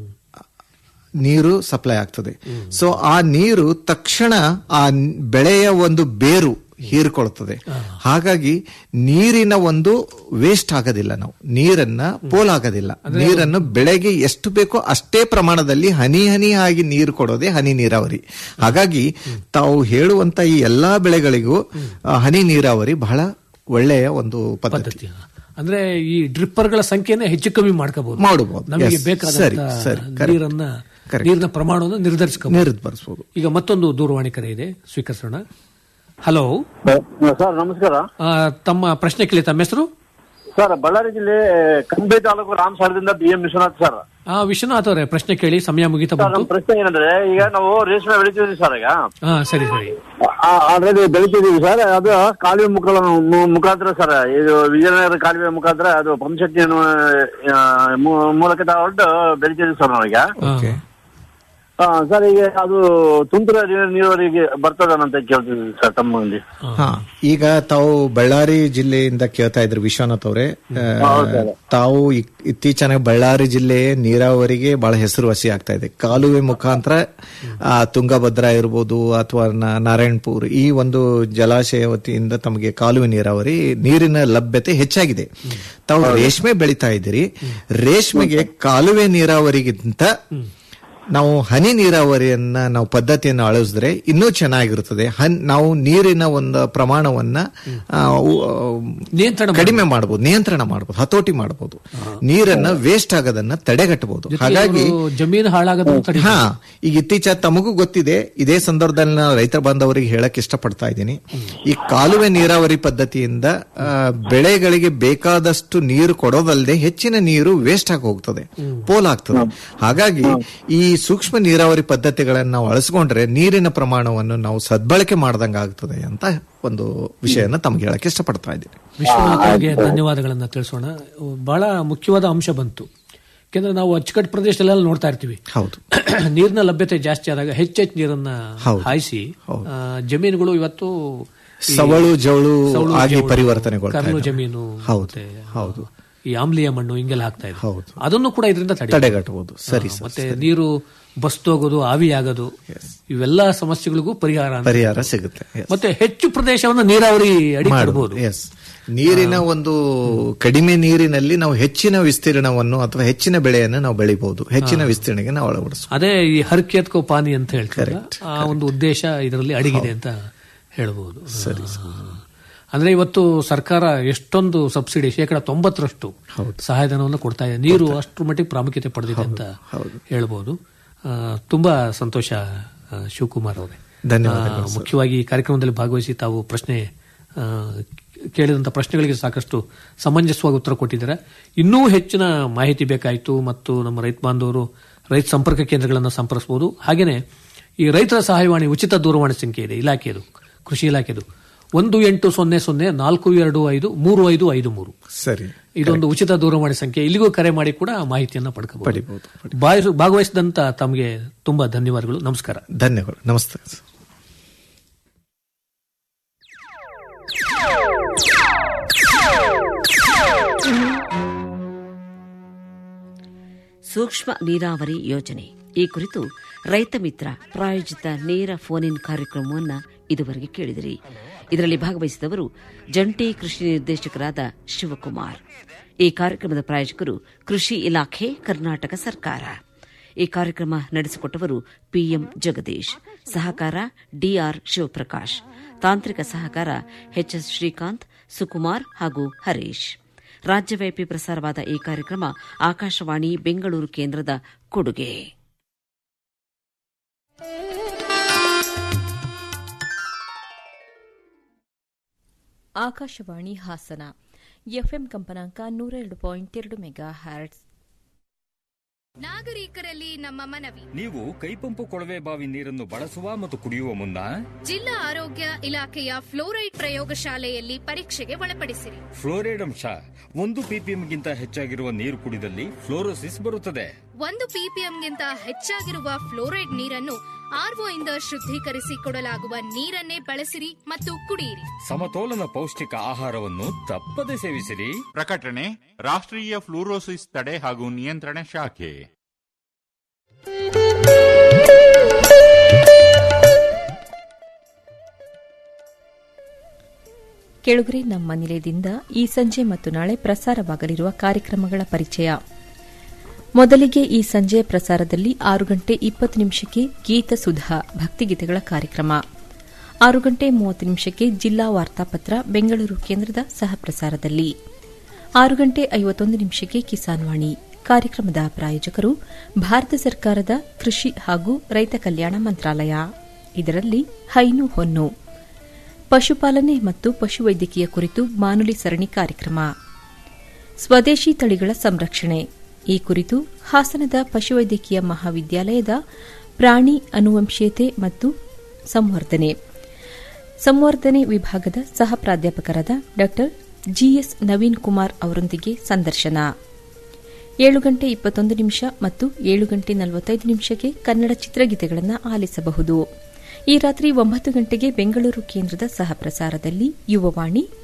ನೀರು ಸಪ್ಲೈ ಆಗ್ತದೆ ಸೊ ಆ ನೀರು ತಕ್ಷಣ ಆ ನ್- ಬೆಳೆಯ ಒಂದು ಬೇರು ಹೀರ್ಕೊಳ್ತದೆ ಹಾಗಾಗಿ ನೀರಿನ ಒಂದು ವೇಸ್ಟ್ ಆಗೋದಿಲ್ಲ ನಾವು ನೀರನ್ನ ಪೋಲಾಗೋದಿಲ್ಲ ನೀರನ್ನು ಬೆಳೆಗೆ ಎಷ್ಟು ಬೇಕೋ ಅಷ್ಟೇ ಪ್ರಮಾಣದಲ್ಲಿ ಹನಿ ಹನಿ ಆಗಿ ನೀರು ಕೊಡೋದೇ ಹನಿ ನೀರಾವರಿ ಹಾಗಾಗಿ ತಾವು ಹೇಳುವಂತ ಈ ಎಲ್ಲಾ ಬೆಳೆಗಳಿಗೂ ಆ, ಹನಿ ನೀರಾವರಿ ಬಹಳ ಒಳ್ಳೆಯ ಒಂದು ಪದ್ಧತಿ ಅಂದ್ರೆ ಈ ಡ್ರಿಪ್ಪರ್ಗಳ ಸಂಖ್ಯೆನ ಹೆಚ್ಚು ಕಮ್ಮಿ ಮಾಡ್ಕೋಬಹುದು ಮಾಡಬಹುದು. ನಮಗೆ Yes. ಬೇಕಾದ ಸರಿ, ಸರಿ. Correct. ನೀರನ್ನ Correct. ನೀರಿನ ಪ್ರಮಾಣವನ್ನು ನಿರ್ಧರಿಸಬಹುದು ನಿರ್ಧರಿಸಬಹುದು ಈಗ ಮತ್ತೊಂದು ದೂರವಾಣಿ ಕರೆ ಇದೆ ಸ್ವೀಕರಿಸೋಣ ಹಲೋ ಸರ್ ನಮಸ್ಕಾರ ತಮ್ಮ ಪ್ರಶ್ನೆ ಕೇಳಿ ತಮ್ಮ ಹೆಸರು ಸರ್ ಬಳ್ಳಾರಿ ಜಿಲ್ಲೆ ಕಂಬೆ ತಾಲೂಕು ರಾಮಸಾಗರದಿಂದ ಬಿ ಎಂ ವಿಶ್ವನಾಥ್ ಸರ್ ಆ ವಿಶ್ವನಾಥ್ ಅವರೇ ಪ್ರಶ್ನೆ ಕೇಳಿ ಸಮಯ ಮುಗಿತಾ ಸರ್ ಬಂತು ನಮ್ಮ ಪ್ರಶ್ನೆ ಏನಂದ್ರೆ ಈಗ ನಾವು ರೇಷ್ಮೆ ಬೆಳಿತೀವಿ ಸರ್ ಈಗ ಹಾ ಸರಿ ಸರಿ ಆಲ್ರೆಡಿ ಬೆಳಿತಿದೀವಿ ಸರ್ ಅದು ಕಾಲುವೆ ಮುಖ ಮುಖಾಂತರ ಸರ್ ಇದು ವಿಜಯನಗರ ಕಾಲುವೆ ಮುಖಾಂತರ ಅದು ಪಂಪಶಕ್ತಿಯನ್ನು ಆ, ಮೂ- ಮೂಲಕ ತಗೊಂಡು ಬೆಳಿತಿದೀವಿ ಸರ್ ನಾವೀಗ ಆ, ಸರ್ ಈಗ ಅದು ತುಂತುರು ನೀರು- ನೀರಾವರಿಗೆ ಬರ್ತದನಂತ ಕೇಳ್ತಿದ್ವಿ ಸರ್ ತಮ್ಮಲ್ಲಿ ಹಾ ಈಗ ತಾವು ಬಳ್ಳಾರಿ ಜಿಲ್ಲೆಯಿಂದ ಕೇಳ್ತಾ ಇದ್ರು ವಿಶ್ವನಾಥ್ ಅವರೇ ಆ, ಹೌದು ಸರ್. ತಾವು ಇ- ಇತ್ತೀಚೆಗೆ ಬಳ್ಳಾರಿ ಜಿಲ್ಲೆ ನೀರಾವರಿಗೆ ಬಹಳ ಹೆಸರುವಾಸಿ ಆಗ್ತಾ ಇದೆ ಕಾಲುವೆ ಮುಖಾಂತರ ಆ, ತುಂಗಭದ್ರಾ ಇರ್ಬೋದು ಅಥವಾ ನ- ನಾರಾಯಣಪುರ್ ಈ ಒಂದು ಜಲಾಶಯ ವತಿಯಿಂದ ತಮಗೆ ಕಾಲುವೆ ನೀರಾವರಿ ನೀರಿನ ಲಭ್ಯತೆ ಹೆಚ್ಚಾಗಿದೆ ತಾವು ರೇಷ್ಮೆ ಬೆಳಿತಾ ಇದ್ದೀರಿ ರೇಷ್ಮೆಗೆ ಕಾಲುವೆ ನೀರಾವರಿಗಿಂತ ನಾವು ಹನಿ ನೀರಾವರಿಯನ್ನ ನಾವು ಪದ್ಧತಿಯನ್ನು ಅಳವಡಿಸಿದ್ರೆ ಇನ್ನೂ ಚೆನ್ನಾಗಿರುತ್ತದೆ ಹನ್ ನಾವು ನೀರಿನ ಒಂದು ಪ್ರಮಾಣವನ್ನ ಆ, ಉ- ಆ, ಕಡಿಮೆ ಮಾಡಬಹುದು ನಿಯಂತ್ರಣ ಮಾಡಬಹುದು ಹತೋಟಿ ಮಾಡಬಹುದು ನೀರನ್ನ ವೇಸ್ಟ್ ಆಗೋದನ್ನ ತಡೆಗಟ್ಟಬಹುದು ಹಾಗಾಗಿ ಇವರು ಜಮೀನು ಹಾಳಾಗೋದನ್ನು ತಡಿ ಹಾ ಈಗ ಇತ್ತೀಚೆಗೆ ತಮಗೂ ಗೊತ್ತಿದೆ ಇದೇ ಸಂದರ್ಭದಲ್ಲಿ ನಾನು ರೈತ ಬಾಂಧವರಿಗೆ ಹೇಳಕ್ ಇಷ್ಟಪಡ್ತಾ ಇದ್ದೀನಿ ಈ ಕಾಲುವೆ ನೀರಾವರಿ ಪದ್ಧತಿಯಿಂದ ಆ, ಬೆಳೆಗಳಿಗೆ ಬೇಕಾದಷ್ಟು ನೀರು ಕೊಡೋದಲ್ಲದೆ ಹೆಚ್ಚಿನ ನೀರು ವೇಸ್ಟ್ ಆಗಿ ಹೋಗ್ತದೆ ಪೋಲಾಗ್ತದೆ ಹಾಗಾಗಿ ಈ ಸೂಕ್ಷ್ಮ ನೀರಾವರಿ ಪದ್ಧತಿಗಳನ್ನು ನಾವು ಅಳಿಸ್ಕೊಂಡ್ರೆ ನೀರಿನ ಪ್ರಮಾಣವನ್ನು ನಾವು ಸದ್ಬಳಕೆ ಮಾಡ್ದಂಗ ಆಗ್ತದೆ ಅಂತ ಒಂದು ವಿಷಯನ ತಮ್ಗೆ ಹೇಳಕ್ ಇಷ್ಟಪಡ್ತಾ ಇದ್ದೀನಿ ವಿಶ್ವನಾಥ್ ಅವರಿಗೆ ಧನ್ಯವಾದಗಳನ್ನ ತಿಳಿಸೋಣ ಬಹಳ ಮುಖ್ಯವಾದ ಅಂಶ ಬಂತು ಯಾಕೆಂದ್ರೆ ನಾವು ಅಚ್ಚುಕಟ್ಟು ಪ್ರದೇಶದಲ್ಲೆಲ್ಲ ನೋಡ್ತಾ ಇರ್ತೀವಿ ಹೌದು ನೀರಿನ ಲಭ್ಯತೆ ಜಾಸ್ತಿ ಆದಾಗ ಹೆಚ್ಚೆಚ್ಚು ನೀರನ್ನ ಹೌದು. ಹಾಯಿಸಿ ಆ, ಜಮೀನುಗಳು ಇವತ್ತು ಈ ಸವಳು ಜವಳು ಸವಳು, ಆಗಿ ಜವಳು, ಪರಿವರ್ತನೆಗೊಳ್ತಾ ಕರ್ಲು ಇದ್ದಾವೆ. ಜಮೀನು ಹೌದು ಮತ್ತೆ ಹೌದು ಈ ಆಮ್ಲೀಯ ಮಣ್ಣು ಹಿಂಗೆಲ್ಲ ಆಗ್ತಾ ಇದೆ ಅದನ್ನು ಕೂಡ ಇದರಿಂದ ತಡೆ ತಡೆಗಟ್ಟಬಹುದು. ಸರಿ, ಹಾ, ಸರ್, ಮತ್ತೆ ನೀರು ಬಸ್ತೋಗೋದು ಆವಿ ಆಗೋದು ಇವೆಲ್ಲ ಸಮಸ್ಯೆಗಳಿಗೂ ಪರಿಹಾರ ಅಂತ ಪರಿಹಾರ ಸಿಗುತ್ತೆ Yes. ಮತ್ತೆ ಹೆಚ್ಚು ಪ್ರದೇಶವನ್ನು ನೀರಾವರಿ ಅಡಿ ಮಾಡಬಹುದು ಎಸ್ ನೀರಿನ ಒಂದು ಕಡಿಮೆ ನೀರಿನಲ್ಲಿ ನಾವು ಹೆಚ್ಚಿನ ವಿಸ್ತೀರ್ಣವನ್ನು ಅಥವಾ ಹೆಚ್ಚಿನ ಬೆಳೆಯನ್ನು ನಾವು ಬೆಳಿಬಹುದು ಹೆಚ್ಚಿನ ವಿಸ್ತೀರ್ಣಕ್ಕೆ ನಾವು ಅಳವಡಿಸಬಹುದು ಅದೇ ಈ ಹರ್ಕೇತ್ಕೋ ಪಾನಿ ಅಂತ ಹೇಳ್ತಾರೆ ಆ ಒಂದು ಉದ್ದೇಶ ಇದರಲ್ಲಿ ಅಡಗಿದೆ ಅಂತ ಹೇಳ್ಬೋದು ಸರಿ ಅಂದ್ರೆ ಇವತ್ತು ಸರ್ಕಾರ ಎಷ್ಟೊಂದು ಸಬ್ಸಿಡಿ ಶೇಕಡ ತೊಂಬತ್ತರಷ್ಟು ಸಹಾಯಧನವನ್ನು ಕೊಡ್ತಾ ಇದೆ ನೀರು ಅಷ್ಟರ ಮಟ್ಟಿಗೆ ಪ್ರಾಮುಖ್ಯತೆ ಪಡೆದಿದೆ ಅಂತ ಹೇಳ್ಬೋದು ಆ, ತುಂಬಾ ಸಂತೋಷ ಆ, ಶಿವಕುಮಾರ್ ಅವರೇ ಧನ್ಯವಾದಗಳು, ಆ, ಮುಖ್ಯವಾಗಿ ಈ ಕಾರ್ಯಕ್ರಮದಲ್ಲಿ ಭಾಗವಹಿಸಿ ತಾವು ಪ್ರಶ್ನೆ ಆ, ಕೇಳಿದಂಥ ಪ್ರಶ್ನೆಗಳಿಗೆ ಸಾಕಷ್ಟು ಸಮಂಜಸವಾಗಿ ಉತ್ತರ ಕೊಟ್ಟಿದ್ದಾರೆ ಇನ್ನೂ ಹೆಚ್ಚಿನ ಮಾಹಿತಿ ಬೇಕಾಯಿತು ಮತ್ತು ನಮ್ಮ ರೈತ ಬಾಂಧವರು ರೈತ ಸಂಪರ್ಕ ಕೇಂದ್ರಗಳನ್ನು ಸಂಪರ್ಕಿಸಬಹುದು ಹಾಗೆಯೇ ಈ ರೈತರ ಸಹಾಯವಾಣಿ ಉಚಿತ ದೂರವಾಣಿ ಸಂಖ್ಯೆ ಇದೆ ಇಲಾಖೆದು ಕೃಷಿ ಇಲಾಖೆದು ಒಂದು ಎಂಟು ಸೊನ್ನೆ ಸೊನ್ನೆ ನಾಲ್ಕು ಎರಡು ಐದು ಮೂರು ಐದು ಐದು ಮೂರು ಸರಿ ಇದೊಂದು ಉಚಿತ ದೂರವಾಣಿ ಸಂಖ್ಯೆ ಇಲ್ಲಿಗೂ ಕರೆ ಮಾಡಿ ಕೂಡ ಮಾಹಿತಿಯನ್ನು ಪಡ್ಕೋಬಹುದು ಪಡಿಬಹುದು ಭಾಗವಹಿಸ- ಭಾಗವಹಿಸಿದಂತ ತಮಗೆ ತುಂಬಾ ಧನ್ಯವಾದಗಳು ನಮಸ್ಕಾರ ಧನ್ಯವಾದ ನಮಸ್ತೆ ಸೂಕ್ಷ್ಮ ನೀರಾವರಿ ಯೋಜನೆ ಈ ಕುರಿತು ರೈತ ಮಿತ್ರ ಪ್ರಾಯೋಜಿತ ನೇರ ಫೋನ್ ಇನ್ ಕಾರ್ಯಕ್ರಮವನ್ನು ಇದುವರೆಗೆ ಕೇಳಿದಿರಿ ಇದರಲ್ಲಿ ಭಾಗವಹಿಸಿದವರು ಜಂಟಿ ಕೃಷಿ ನಿರ್ದೇಶಕರಾದ ಶಿವಕುಮಾರ್ ಈ ಕಾರ್ಯಕ್ರಮದ ಪ್ರಾಯೋಜಕರು ಕೃಷಿ ಇಲಾಖೆ ಕರ್ನಾಟಕ ಸರ್ಕಾರ ಈ ಕಾರ್ಯಕ್ರಮ ನಡೆಸಿಕೊಟ್ಟವರು ಪಿಎಂ ಜಗದೀಶ್ ಸಹಕಾರ ಡಿಆರ್ ಶಿವಪ್ರಕಾಶ್ ತಾಂತ್ರಿಕ ಸಹಕಾರ ಎಚ್ಎಸ್ ಶ್ರೀಕಾಂತ್ ಸುಕುಮಾರ್ ಹಾಗೂ ಹರೀಶ್ ರಾಜ್ಯವ್ಯಾಪಿ ಪ್ರಸಾರವಾದ ಈ ಕಾರ್ಯಕ್ರಮ ಆಕಾಶವಾಣಿ ಬೆಂಗಳೂರು ಕೇಂದ್ರದ ಕೊಡುಗೆ ಆಕಾಶವಾಣಿ ಹಾಸನ ಎಫ್ಎಂ ಕಂಪನಾಂಕ ನೂರ ಎರಡು ಪಾಯಿಂಟ್ ಎರಡು ಮೆಗಾ ಹ್ಯಾಟ್ಸ್ ನಾಗರಿಕರಲ್ಲಿ ನಮ್ಮ ಮನವಿ ನೀವು ಕೈಪಂಪು ಕೊಳವೆ ಬಾವಿ ನೀರನ್ನು ಬಳಸುವ ಮತ್ತು ಕುಡಿಯುವ ಮುನ್ನ ಜಿಲ್ಲಾ ಆರೋಗ್ಯ ಇಲಾಖೆಯ ಫ್ಲೋರೈಡ್ ಪ್ರಯೋಗಶಾಲೆಯಲ್ಲಿ ಪರೀಕ್ಷೆಗೆ ಒಳಪಡಿಸಿರಿ ಫ್ಲೋರೈಡ್ ಅಂಶ ಒಂದು ಪಿಪಿಎಂಗಿಂತ ಹೆಚ್ಚಾಗಿರುವ ನೀರು ಕುಡಿದಲ್ಲಿ ಫ್ಲೋರೋಸಿಸ್ ಬರುತ್ತದೆ ಒಂದು ಪಿಪಿಎಂಗಿಂತ ಹೆಚ್ಚಾಗಿರುವ ಫ್ಲೋರೈಡ್ ನೀರನ್ನು ಆರ್ಒ ಇಂದ ಶುದ್ಧೀಕರಿಸಿ ಕೊಡಲಾಗುವ ನೀರನ್ನೇ ಬಳಸಿರಿ ಮತ್ತು ಕುಡಿಯಿರಿ ಸಮತೋಲನ ಪೌಷ್ಟಿಕ ಆಹಾರವನ್ನು ತಪ್ಪದೆ ಸೇವಿಸಿರಿ ಪ್ರಕಟಣೆ ರಾಷ್ಟ್ರೀಯ ಫ್ಲೂರೋಸಿಸ್ ತಡೆ ಹಾಗೂ ನಿಯಂತ್ರಣ ಶಾಖೆ ಕೆಳಗರೆ ನಮ್ಮ ನಿಲಯದಿಂದ ಈ ಸಂಜೆ ಮತ್ತು ನಾಳೆ ಪ್ರಸಾರವಾಗಲಿರುವ ಕಾರ್ಯಕ್ರಮಗಳ ಪರಿಚಯ ಮೊದಲಿಗೆ ಈ ಸಂಜೆ ಪ್ರಸಾರದಲ್ಲಿ ಆರು ಗಂಟೆ ಇಪ್ಪತ್ತು ನಿಮಿಷಕ್ಕೆ ಗೀತ ಸುಧಾ ಭಕ್ತಿಗೀತೆಗಳ ಕಾರ್ಯಕ್ರಮ ಆರು ಗಂಟೆ ಮೂವತ್ತು ನಿಮಿಷಕ್ಕೆ ಜಿಲ್ಲಾ ವಾರ್ತಾಪತ್ರ ಬೆಂಗಳೂರು ಕೇಂದ್ರದ ಸಹ ಪ್ರಸಾರದಲ್ಲಿ ಆರು ಗಂಟೆ ಐವತ್ತೊಂದು ನಿಮಿಷಕ್ಕೆ ಕಿಸಾನ್ ವಾಣಿ ಕಾರ್ಯಕ್ರಮದ ಪ್ರಾಯೋಜಕರು ಭಾರತ ಸರ್ಕಾರದ ಕೃಷಿ ಹಾಗೂ ರೈತ ಕಲ್ಯಾಣ ಮಂತ್ರಾಲಯ ಇದರಲ್ಲಿ ಹೈನು ಹೊನ್ನು ಪಶುಪಾಲನೆ ಮತ್ತು ಪಶುವೈದ್ಯಕೀಯ ಕುರಿತು ಬಾನುಲಿ ಸರಣಿ ಕಾರ್ಯಕ್ರಮ ಸ್ವದೇಶಿ ತಳಿಗಳ ಸಂರಕ್ಷಣೆ ಈ ಕುರಿತು ಹಾಸನದ ಪಶುವೈದ್ಯಕೀಯ ಮಹಾವಿದ್ಯಾಲಯದ ಪ್ರಾಣಿ ಅನುವಂಶೀಯತೆ ಮತ್ತು ಸಂವರ್ಧನೆ ಸಂವರ್ಧನೆ ವಿಭಾಗದ ಸಹ ಪ್ರಾಧ್ಯಾಪಕರಾದ ಡಾ ಜಿಎಸ್ ನವೀನ್ ಕುಮಾರ್ ಅವರೊಂದಿಗೆ ಸಂದರ್ಶನ ಏಳು ಗಂಟೆ ಇಪ್ಪತ್ತೊಂದು ನಿಮಿಷ ಮತ್ತು ಏಳು ಗಂಟೆ ನಲವತ್ತೈದು ನಿಮಿಷಕ್ಕೆ ಕನ್ನಡ ಚಿತ್ರಗೀತೆಗಳನ್ನು ಆಲಿಸಬಹುದು ಈ ರಾತ್ರಿ ಒಂಬತ್ತು ಗಂಟೆಗೆ ಬೆಂಗಳೂರು ಕೇಂದ್ರದ ಸಹ ಪ್ರಸಾರದಲ್ಲಿ ಯುವವಾಣಿ